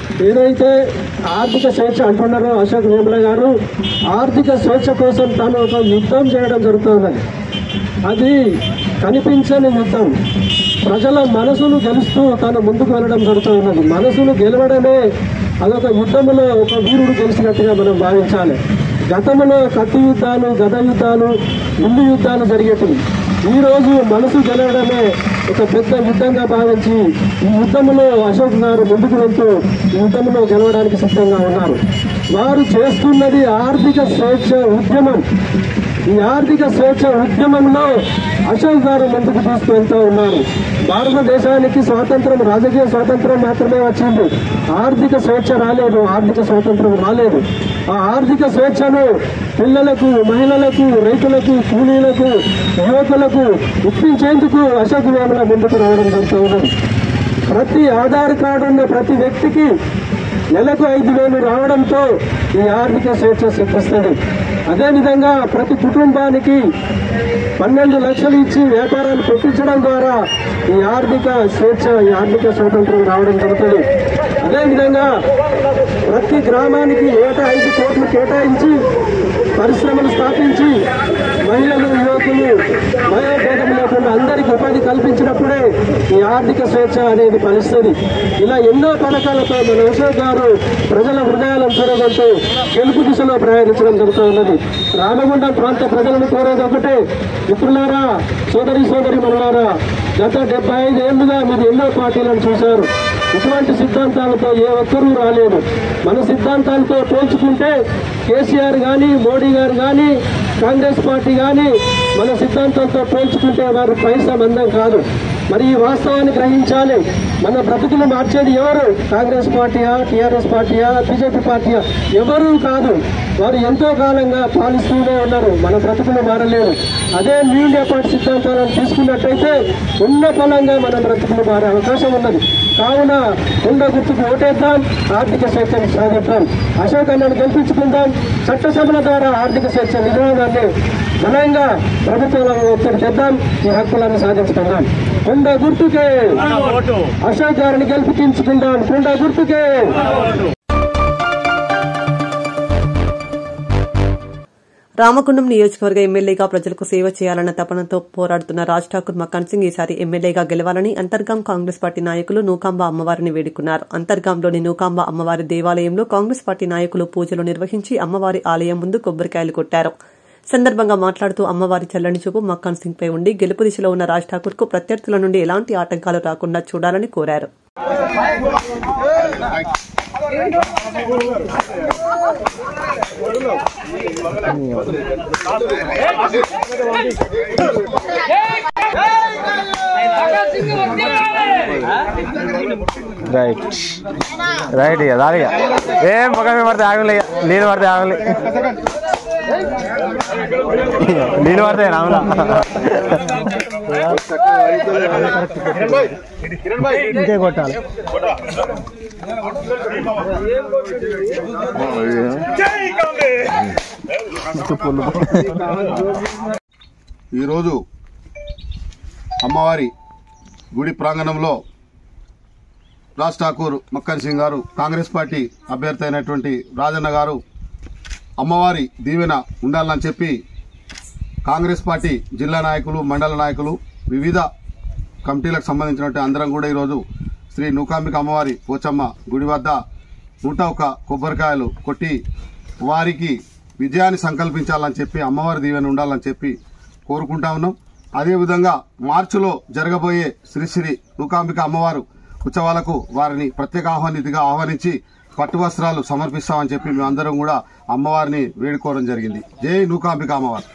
ఏదైతే ఆర్థిక స్వేచ్ఛ అంటున్నారో అశోక్ వేముల గారు ఆర్థిక స్వేచ్ఛ కోసం తాను ఒక యుద్ధం చేయడం జరుగుతున్నది అది కనిపించని యుద్ధం ప్రజల మనసును గెలుస్తూ తను ముందుకు వెళ్ళడం జరుగుతూ ఉన్నది మనసును గెలవడమే అదొక యుద్ధంలో ఒక వీరుడు గెలిచినట్టుగా మనం భావించాలి గతంలో కత్తి యుద్ధాలు గద యుద్ధాలు ఇల్లు యుద్ధాలు జరిగేటివి ఈ రోజు మనసు గెలవడమే ఒక పెద్ద యుద్ధంగా భావించి ఈ యుద్ధంలో అశోక్ గారు ముందుకు వెళ్తూ ఈ యుద్ధంలో గెలవడానికి సిద్ధంగా ఉన్నారు వారు చేస్తున్నది ఆర్థిక స్వేచ్ఛ ఉద్యమం ఈ ఆర్థిక స్వేచ్ఛ ఉద్యమంలో అశోక్ గారు ముందుకు తీసుకువెళ్తూ ఉన్నారు భారతదేశానికి స్వాతంత్రం రాజకీయ స్వాతంత్రం మాత్రమే వచ్చింది ఆర్థిక స్వేచ్ఛ రాలేదు ఆర్థిక స్వాతంత్రం రాలేదు ఆ ఆర్థిక స్వేచ్ఛను పిల్లలకు మహిళలకు రైతులకు కూలీలకు యువకులకు ఇప్పించేందుకు అశోక్ వేమల ముందుకు రావడం జరుగుతూ ఉన్నది ప్రతి ఆధార్ కార్డు ఉన్న ప్రతి వ్యక్తికి నెలకు ఐదు వేలు రావడంతో ఈ ఆర్థిక స్వేచ్ఛ సిద్ధిస్తుంది అదేవిధంగా ప్రతి కుటుంబానికి పన్నెండు లక్షలు ఇచ్చి వ్యాపారాలు పెట్టించడం ద్వారా ఈ ఆర్థిక స్వేచ్ఛ ఈ ఆర్థిక స్వాతంత్రం రావడం జరుగుతుంది అదేవిధంగా ప్రతి గ్రామానికి ఏటా ఐదు కోట్లు కేటాయించి పరిశ్రమలు స్థాపించి మహిళలు యువకులు వయోభేదం లేకుండా అందరికీ ఉపాధి కల్పించినప్పుడే ఈ ఆర్థిక స్వేచ్ఛ అనేది ఫలిస్తుంది ఇలా ఎన్నో పథకాలతో మన అశోక్ గారు ప్రజల హృదయాలను చూడగొంటూ గెలుపు దిశలో ప్రయాణించడం జరుగుతూ ఉన్నది రామగుండం ప్రాంత ప్రజలను కోరేది ఒకటే మిత్రులారా సోదరి సోదరి మనులారా గత డెబ్బై ఐదు ఏళ్లుగా మీరు ఎన్నో పార్టీలను చూశారు ఇటువంటి సిద్ధాంతాలతో ఏ ఒక్కరూ రాలేదు మన సిద్ధాంతాలతో పోల్చుకుంటే కేసీఆర్ కానీ మోడీ గారు కానీ కాంగ్రెస్ పార్టీ కానీ మన సిద్ధాంతంతో పోల్చుకుంటే వారు పైసా మందం కాదు మరి ఈ వాస్తవాన్ని గ్రహించాలి మన బ్రతుకులు మార్చేది ఎవరు కాంగ్రెస్ పార్టీయా టీఆర్ఎస్ పార్టీయా బీజేపీ పార్టీయా ఎవరు కాదు వారు ఎంతో కాలంగా పాలిస్తూనే ఉన్నారు మన బ్రతుకులు మారలేదు అదే న్యూ ఇండియా పార్టీ సిద్ధాంతాలను తీసుకున్నట్టయితే ఉన్న ఫలంగా మన బ్రతుకులు మారే అవకాశం ఉన్నది కావున ఉండ గుర్తుకు ఓటేద్దాం ఆర్థిక స్వేచ్ఛను సాధిద్దాం అశోక్ అన్నను గెలిపించుకుందాం చట్టసభల ద్వారా ఆర్థిక స్వేచ్ఛ నిరోధాన్ని బలంగా ప్రభుత్వాలను ఒత్తిడి తెద్దాం ఈ హక్కులను సాధించుకుందాం కుండ గుర్తుకే అశోక్ గారిని గెలిపించుకుందాం కుండ గుర్తుకే రామగుండం నియోజకవర్గ ఎమ్మెల్యేగా ప్రజలకు సేవ చేయాలన్న తపనతో పోరాడుతున్న రాజ్ ఠాకూర్ మకాన్ సింగ్ ఈసారి ఎమ్మెల్యేగా గెలవాలని అంతర్గాం కాంగ్రెస్ పార్టీ నాయకులు నూకాంబ అమ్మవారిని వేడుకున్నారు అంతర్గాంలోని నూకాంబ అమ్మవారి దేవాలయంలో కాంగ్రెస్ పార్టీ నాయకులు పూజలు నిర్వహించి అమ్మవారి ఆలయం ముందు కొబ్బరికాయలు కొట్టారు సందర్భంగా మాట్లాడుతూ అమ్మవారి చల్లని చూపు మక్కాన్ సింగ్ పై ఉండి గెలుపు దిశలో ఉన్న రాజ్ ఠాకూర్ కు ప్రత్యర్థుల నుండి ఎలాంటి ఆటంకాలు రాకుండా చూడాలని కోరారు రైట్ రైట్ ఇక దాని ఇక ఏం పొగ మీద పడితే ఆగలే ఇక నీళ్ళు పడితే ఆగలే నీళ్ళు పడితే రాములా ఇంకే కొట్టాలి ఈరోజు అమ్మవారి గుడి ప్రాంగణంలో రాజ్ ఠాకూర్ మక్కన్ సింగ్ గారు కాంగ్రెస్ పార్టీ అభ్యర్థి అయినటువంటి రాజన్న గారు అమ్మవారి దీవెన ఉండాలని చెప్పి కాంగ్రెస్ పార్టీ జిల్లా నాయకులు మండల నాయకులు వివిధ కమిటీలకు సంబంధించినటువంటి అందరం కూడా ఈరోజు శ్రీ నూకాంబిక అమ్మవారి పోచమ్మ గుడి వద్ద నూట ఒక కొబ్బరికాయలు కొట్టి వారికి విజయాన్ని సంకల్పించాలని చెప్పి అమ్మవారి దీవెన ఉండాలని చెప్పి కోరుకుంటా ఉన్నాం అదేవిధంగా మార్చిలో జరగబోయే శ్రీశ్రీ నూకాంబిక అమ్మవారు ఉత్సవాలకు వారిని ప్రత్యేక ఆహ్వానితిగా ఆహ్వానించి పట్టు వస్త్రాలు సమర్పిస్తామని చెప్పి మేమందరం కూడా అమ్మవారిని వేడుకోవడం జరిగింది జై నూకాంబిక అమ్మవారు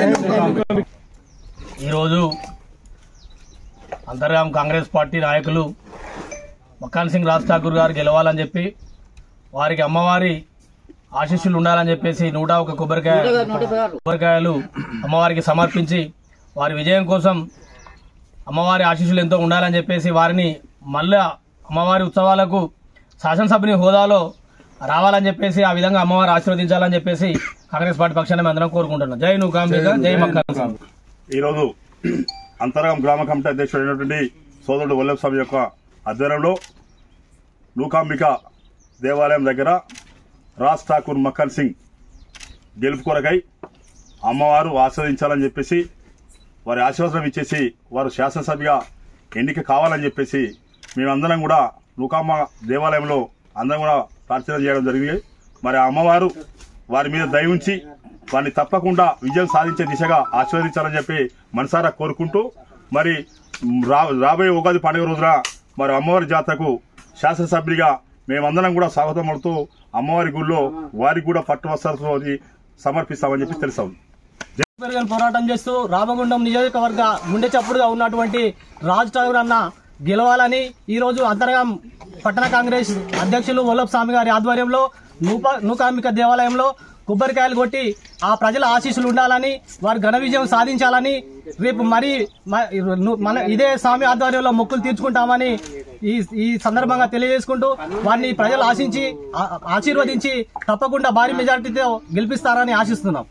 ఈరోజు అంతర్గాం కాంగ్రెస్ పార్టీ నాయకులు మకాన్ సింగ్ రాజ్ ఠాకూర్ గారు గెలవాలని చెప్పి వారికి అమ్మవారి ఆశీస్సులు ఉండాలని చెప్పేసి నూట ఒక కొబ్బరికాయ కొబ్బరికాయలు అమ్మవారికి సమర్పించి వారి విజయం కోసం అమ్మవారి ఆశీస్సులు ఎంతో ఉండాలని చెప్పేసి వారిని మళ్ళా అమ్మవారి ఉత్సవాలకు శాసనసభ్యుని హోదాలో రావాలని చెప్పేసి ఆ విధంగా అమ్మవారు ఆశీర్వదించాలని చెప్పేసి కాంగ్రెస్ పార్టీ పక్షాన్ని మేము అందరం కోరుకుంటున్నాం జై నూకాంబిక జై మక్కా ఈరోజు అంతరంగం గ్రామ కమిటీ అధ్యక్షుడైనటువంటి సోదరుడు వల్లభ స్వామి యొక్క ఆధ్వర్యంలో నూకాంబిక దేవాలయం దగ్గర రాజ్ ఠాకూర్ మక్కన్ సింగ్ గెలుపు కొరకై అమ్మవారు ఆస్వాదించాలని చెప్పేసి వారి ఆశీర్వాదం ఇచ్చేసి వారు శాసనసభ్యగా ఎన్నిక కావాలని చెప్పేసి మేమందరం కూడా నూకామ్మ దేవాలయంలో అందరం కూడా ప్రార్థన చేయడం జరిగింది మరి ఆ అమ్మవారు వారి మీద దయ ఉంచి వారిని తప్పకుండా విజయం సాధించే దిశగా ఆశీర్వదించాలని చెప్పి మనసారా కోరుకుంటూ మరి రా రాబోయే ఉగాది పండుగ రోజున మరి అమ్మవారి జాతరకు శాసనసభ్యుడిగా మేమందరం కూడా స్వాగతం పడుతూ అమ్మవారి గుళ్ళో వారికి కూడా పట్టు వస్త్రాలతో సమర్పిస్తామని చెప్పి తెలుసాం పెరగని పోరాటం చేస్తూ రామగుండం నియోజకవర్గ గుండె చప్పుడుగా ఉన్నటువంటి రాజ్ ఠాగూర్ అన్న గెలవాలని ఈ రోజు అంతర్గం పట్టణ కాంగ్రెస్ అధ్యక్షులు వల్లభ స్వామి గారి ఆధ్వర్యంలో నూప నూకాంబిక దేవాలయంలో కొబ్బరికాయలు కొట్టి ఆ ప్రజల ఆశీస్సులు ఉండాలని వారు ఘన విజయం సాధించాలని రేపు మరి మ- మన ఇదే స్వామి ఆధ్వర్యంలో మొక్కులు తీర్చుకుంటామని ఈ ఈ సందర్భంగా తెలియజేసుకుంటూ వారిని ప్రజలు ఆశించి ఆ- ఆశీర్వదించి తప్పకుండా భారీ మెజార్టీతో గెలిపిస్తారని ఆశిస్తున్నాం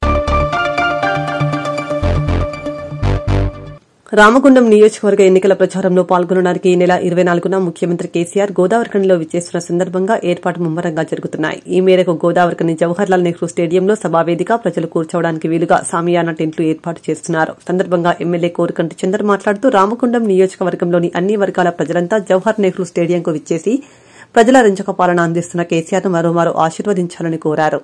రామగుండం నియోజకవర్గ ఎన్నికల ప్రచారంలో పాల్గొనడానికి ఈ నెల ఇరవై నాలుగున ముఖ్యమంత్రి కేసీఆర్ గోదావరిఖనిలో విచ్చేస్తున్న సందర్భంగా ఏర్పాటు ముమ్మరంగా జరుగుతున్నాయి ఈ మేరకు గోదావరిఖని జవహర్లాల్ నెహ్రూ స్టేడియంలో సభావేదిక ప్రజలు కూర్చోవడానికి వీలుగా సామియానా టెంట్లు ఏర్పాటు చేస్తున్నారు సందర్భంగా ఎమ్మెల్యే కోరికంటి చందర్ మాట్లాడుతూ రామగుండం నియోజకవర్గంలోని అన్ని వర్గాల ప్రజలంతా జవహర్ నెహ్రూ స్టేడియంకు విచ్చేసి ప్రజల రంజక పాలన అందిస్తున్న కేసీఆర్ను మరోమారు ఆశీర్వదించాలని కోరారు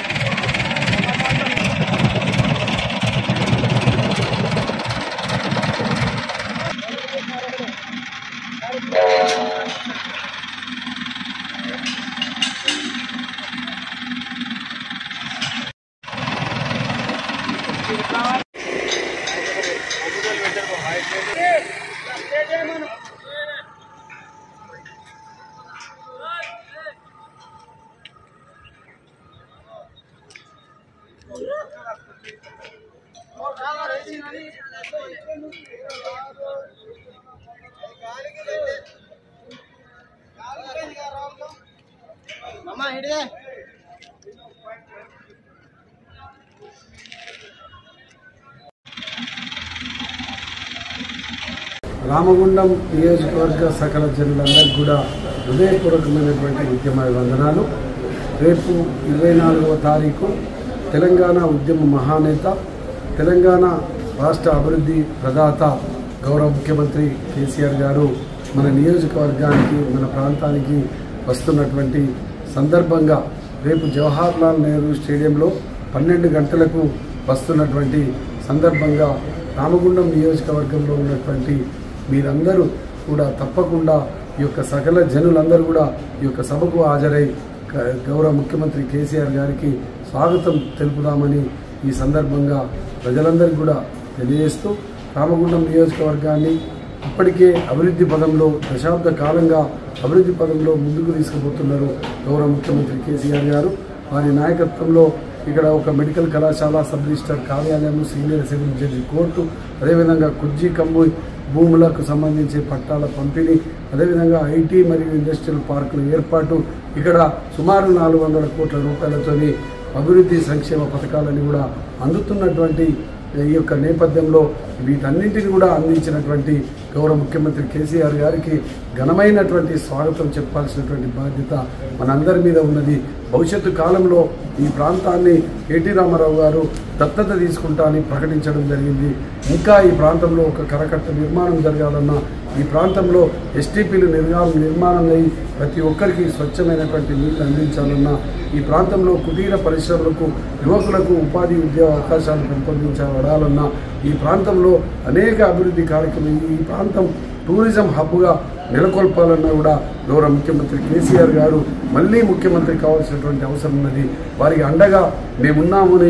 రామగుండం నియోజకవర్గ సకల జనులందరికీ కూడా హృదయపూర్వకమైనటువంటి ఉద్యమ వందనాలు రేపు ఇరవై నాలుగవ తారీఖు తెలంగాణ ఉద్యమ మహానేత తెలంగాణ రాష్ట్ర అభివృద్ధి ప్రదాత గౌరవ ముఖ్యమంత్రి కేసీఆర్ గారు మన నియోజకవర్గానికి మన ప్రాంతానికి వస్తున్నటువంటి సందర్భంగా రేపు జవహర్లాల్ నెహ్రూ స్టేడియంలో పన్నెండు గంటలకు వస్తున్నటువంటి సందర్భంగా రామగుండం నియోజకవర్గంలో ఉన్నటువంటి మీరందరూ కూడా తప్పకుండా ఈ యొక్క సకల జనులందరూ కూడా ఈ యొక్క సభకు హాజరై క- గౌరవ ముఖ్యమంత్రి కేసీఆర్ గారికి స్వాగతం తెలుపుదామని ఈ సందర్భంగా ప్రజలందరికీ కూడా తెలియజేస్తూ రామగుండం నియోజకవర్గాన్ని ఇప్పటికే అభివృద్ధి పదంలో దశాబ్ద కాలంగా అభివృద్ధి పదంలో ముందుకు తీసుకుపోతున్నారు గౌరవ ముఖ్యమంత్రి కేసీఆర్ గారు వారి నాయకత్వంలో ఇక్కడ ఒక మెడికల్ కళాశాల సబ్ రిజిస్టర్ కార్యాలయం సీనియర్ సివిల్ జడ్జి కోర్టు అదేవిధంగా కుర్జీ కమ్ము భూములకు సంబంధించి పట్టాల పంపిణీ అదేవిధంగా ఐటీ మరియు ఇండస్ట్రియల్ పార్కుల ఏర్పాటు ఇక్కడ సుమారు నాలుగు వందల కోట్ల రూపాయలతోని అభివృద్ధి సంక్షేమ పథకాలని కూడా అందుతున్నటువంటి ఈ యొక్క నేపథ్యంలో వీటన్నింటిని కూడా అందించినటువంటి గౌరవ ముఖ్యమంత్రి కేసీఆర్ గారికి ఘనమైనటువంటి స్వాగతం చెప్పాల్సినటువంటి బాధ్యత మనందరి మీద ఉన్నది భవిష్యత్తు కాలంలో ఈ ప్రాంతాన్ని కేటీ రామారావు గారు దత్తత తీసుకుంటా అని ప్రకటించడం జరిగింది ఇంకా ఈ ప్రాంతంలో ఒక కరకట్ట నిర్మాణం జరగాలన్నా ఈ ప్రాంతంలో ఎస్టీపీలు నిర్మాణం నిర్మాణం అయి ప్రతి ఒక్కరికి స్వచ్ఛమైనటువంటి నీళ్లు అందించాలన్నా ఈ ప్రాంతంలో కుటీర పరిశ్రమలకు యువకులకు ఉపాధి ఉద్యోగ అవకాశాలు పెంపొందించబడాలన్నా ఈ ప్రాంతంలో అనేక అభివృద్ధి కార్యక్రమాలు ఈ ప్రాంతం టూరిజం హబ్గా నెలకొల్పాలన్నా కూడా గౌరవ ముఖ్యమంత్రి కేసీఆర్ గారు మళ్ళీ ముఖ్యమంత్రి కావాల్సినటువంటి అవసరం ఉన్నది వారికి అండగా మేమున్నామని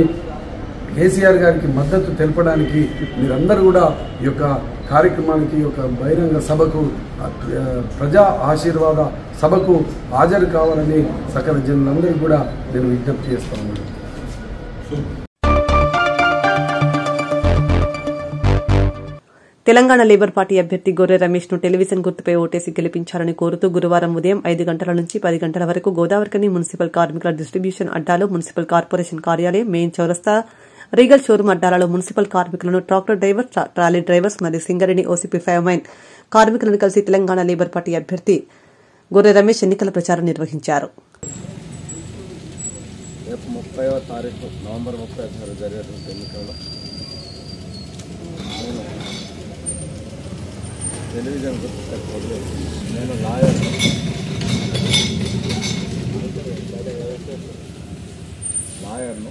కేసీఆర్ గారికి మద్దతు తెలపడానికి మీరందరూ కూడా ఈ యొక్క కార్యక్రమానికి ఈ యొక్క బహిరంగ సభకు ఆ, ప్రజా ఆశీర్వాద సభకు హాజరు కావాలని సకల జనులందరికీ కూడా నేను విజ్ఞప్తి చేస్తా ఉన్నాను తెలంగాణ లేబర్ పార్టీ అభ్యర్థి గొర్రె రమేష్ ను టెలివిజన్ గుర్తుపై ఓటేసి గెలిపించాలని కోరుతూ గురువారం ఉదయం ఐదు గంటల నుంచి పది గంటల వరకు గోదావరికని మున్సిపల్ కార్మికుల డిస్ట్రిబ్యూషన్ అడ్డాలో మున్సిపల్ కార్పొరేషన్ కార్యాలయం మెయిన్ చౌరస్తా రీగల్ షోరూం అడ్డాలలో మున్సిపల్ కార్మికులను ట్రాక్టర్ డ్రైవర్ ట్రా- ట్రాలీ డ్రైవర్స్ మరియు సింగరేణి ఓసీపీ ఫైవ్ మైన్ కార్మికులను కలిసి తెలంగాణ లేబర్ పార్టీ అభ్యర్థి గొర్రె రమేష్ ఎన్నికల ప్రచారం నిర్వహించారు రేపు ముప్పైవ తారీఖు నవంబర్ ముప్పై తారీఖు జరిగేటువంటి ఎన్నికల్లో నేను టెలివిజన్ గుర్తు నేను లాయర్ లాయర్ను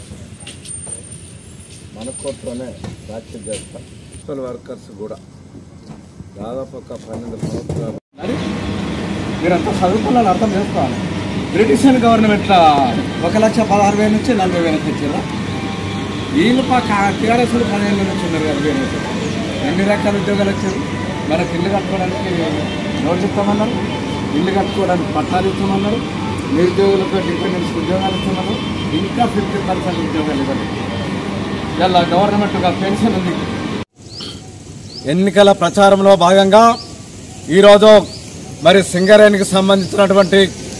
మన కోర్టులోనే ప్రాక్టీస్ చేస్తాను మున్సిపల్ వర్కర్స్ కూడా దాదాపు ఒక పన్నెండు సంవత్సరాలు మీరంతా చదువుకున్నాను అర్థం చేసుకోవాలి బ్రిటిష్ గవర్నమెంట్లో ఒక లక్ష పదహారు వేల నుంచి నలభై వేలకు వచ్చారు వీళ్ళు టీఆర్ఎస్ పదిహేను వేల నుంచి ఉన్నారు ఇరవై వేలు ఎన్ని రకాల ఉద్యోగాలు వచ్చారు మనకి ఇల్లు కట్టుకోవడానికి నోట్స్ ఇస్తామన్నారు ఇల్లు కట్టుకోవడానికి పట్టాలు ఇస్తామన్నారు నిరుద్యోగులకు డిపెండెన్స్ ఉద్యోగాలు ఇస్తున్నారు ఇంకా ఫిఫ్టీ పర్సెంట్ ఉద్యోగాలు ఇవ్వండి ఇలా గవర్నమెంట్ ఒక పెన్షన్ ఉంది ఎన్నికల ప్రచారంలో భాగంగా ఈరోజు మరి సింగరేణికి సంబంధించినటువంటి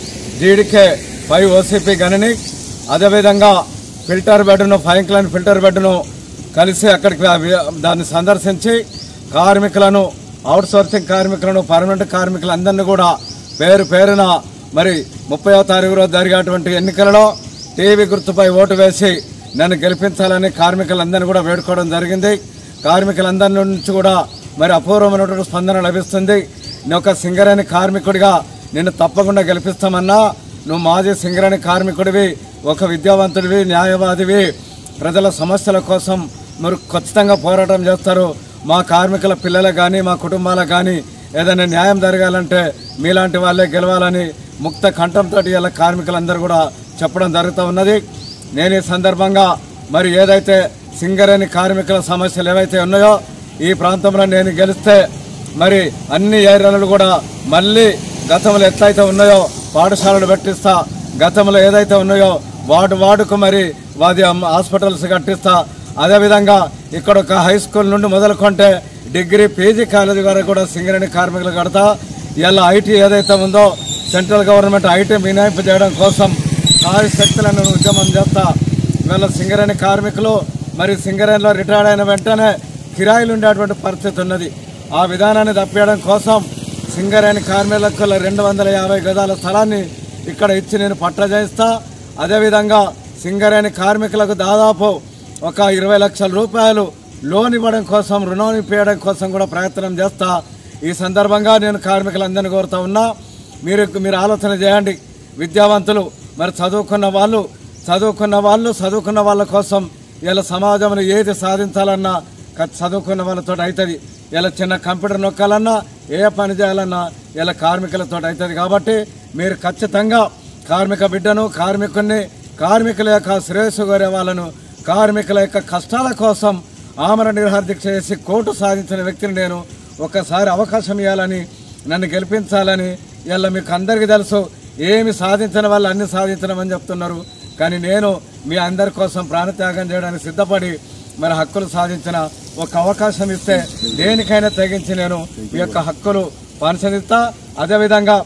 జీడికే పై ఓసీపీ గనిని అదేవిధంగా ఫిల్టర్ బెడ్ను ఫైన్ క్లైన్ ఫిల్టర్ బెడ్ను కలిసి అక్కడికి వి- దాన్ని సందర్శించి కార్మికులను అవుట్ సోర్సింగ్ కార్మికులను పర్మనెంట్ కార్మికులందరినీ కూడా పేరు పేరున మరి ముప్పైవ తారీఖు రోజు జరిగేటువంటి ఎన్నికలలో టీవీ గుర్తుపై ఓటు వేసి నన్ను గెలిపించాలని కార్మికులందరినీ కూడా వేడుకోవడం జరిగింది కార్మికులందరి నుంచి కూడా మరి అపూర్వమైనటువంటి స్పందన లభిస్తుంది నేను ఒక సింగరేణి కార్మికుడిగా నిన్ను తప్పకుండా గెలిపిస్తామన్నా నువ్వు మాజీ సింగరేణి కార్మికుడివి ఒక విద్యావంతుడివి న్యాయవాదివి ప్రజల సమస్యల కోసం మీరు ఖచ్చితంగా పోరాటం చేస్తారు మా కార్మికుల పిల్లలకు కానీ మా కుటుంబాలకు కానీ ఏదైనా న్యాయం జరగాలంటే మీలాంటి వాళ్ళే గెలవాలని ముక్త కంఠంతో ఇలా కార్మికులందరూ కూడా చెప్పడం జరుగుతూ ఉన్నది నేను ఈ సందర్భంగా మరి ఏదైతే సింగరేణి కార్మికుల సమస్యలు ఏవైతే ఉన్నాయో ఈ ప్రాంతంలో నేను గెలిస్తే మరి అన్ని ఏరియాలు కూడా మళ్ళీ గతంలో ఎట్లయితే ఉన్నాయో పాఠశాలలు పెట్టిస్తా గతంలో ఏదైతే ఉన్నాయో వార్డు వార్డుకు మరి వాది అమ్మ- హాస్పిటల్స్ కట్టిస్తా అదేవిధంగా ఇక్కడ ఒక హై స్కూల్ నుండి మొదలుకొంటే డిగ్రీ పీజీ కాలేజీ వరకు కూడా సింగరేణి కార్మికులు కడతా ఇలా ఐటీ ఏదైతే ఉందో సెంట్రల్ గవర్నమెంట్ ఐటీ మినహాయింపు చేయడం కోసం సాయి శక్తులను ఉద్యమం చేస్తా ఇవాళ సింగరేణి కార్మికులు మరి సింగరేణిలో రిటైర్డ్ అయిన వెంటనే కిరాయిలు ఉండేటువంటి పరిస్థితి ఉన్నది ఆ విధానాన్ని తప్పేయడం కోసం సింగరేణి కార్మికులకు రెండు వందల యాభై గదాల స్థలాన్ని ఇక్కడ ఇచ్చి నేను పట్ట చేయిస్తా అదేవిధంగా సింగరేణి కార్మికులకు దాదాపు ఒక ఇరవై లక్షల రూపాయలు లోన్ ఇవ్వడం కోసం రుణం ఇప్పించడం కోసం కూడా ప్రయత్నం చేస్తా ఈ సందర్భంగా నేను కార్మికులందరినీ కోరుతా ఉన్నా మీరు మీరు ఆలోచన చేయండి విద్యావంతులు మరి చదువుకున్న వాళ్ళు చదువుకున్న వాళ్ళు చదువుకున్న వాళ్ళ కోసం ఇలా సమాజంలో ఏది సాధించాలన్నా క- చదువుకున్న వాళ్ళతో అవుతుంది ఇలా చిన్న కంప్యూటర్ నొక్కాలన్నా ఏ పని చేయాలన్నా ఇలా కార్మికులతో అవుతుంది కాబట్టి మీరు ఖచ్చితంగా కార్మిక బిడ్డను కార్మికుడిని కార్మికుల యొక్క శ్రేయస్సు కోరే వాళ్ళను కార్మికుల యొక్క కష్టాల కోసం ఆమర నిర్హార దీక్ష చేసి కోర్టు సాధించిన వ్యక్తిని నేను ఒకసారి అవకాశం ఇవ్వాలని నన్ను గెలిపించాలని ఇలా మీకు అందరికీ తెలుసు ఏమి సాధించిన వాళ్ళు అన్ని సాధించడమని చెప్తున్నారు కానీ నేను మీ అందరి కోసం ప్రాణత్యాగం చేయడానికి సిద్ధపడి మరి హక్కులు సాధించిన ఒక అవకాశం ఇస్తే దేనికైనా తెగించి నేను ఈ యొక్క హక్కులు పరిశీలిస్తా అదేవిధంగా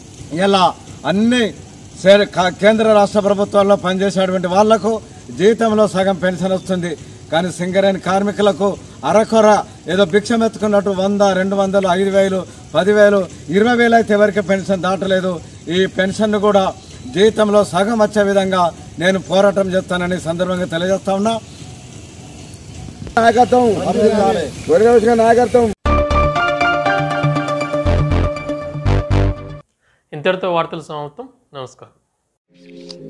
ఇలా అన్ని సే- కా- కేంద్ర రాష్ట్ర ప్రభుత్వాల్లో పనిచేసేటువంటి వాళ్లకు జీతంలో సగం పెన్షన్ వస్తుంది కానీ సింగరేణి కార్మికులకు అరకొర ఏదో భిక్షం ఎత్తుకున్నట్టు వంద రెండు వందలు ఐదు వేలు పదివేలు ఇరవై వేలు అయితే ఎవరికి పెన్షన్ దాటలేదు ఈ పెన్షన్ కూడా జీతంలో సగం వచ్చే విధంగా నేను పోరాటం చేస్తానని ఈ సందర్భంగా తెలియజేస్తా ఉన్నా నాయకత్వం నాయకత్వం ఇంతటితో వార్తలు సమాప్తం నమస్కారం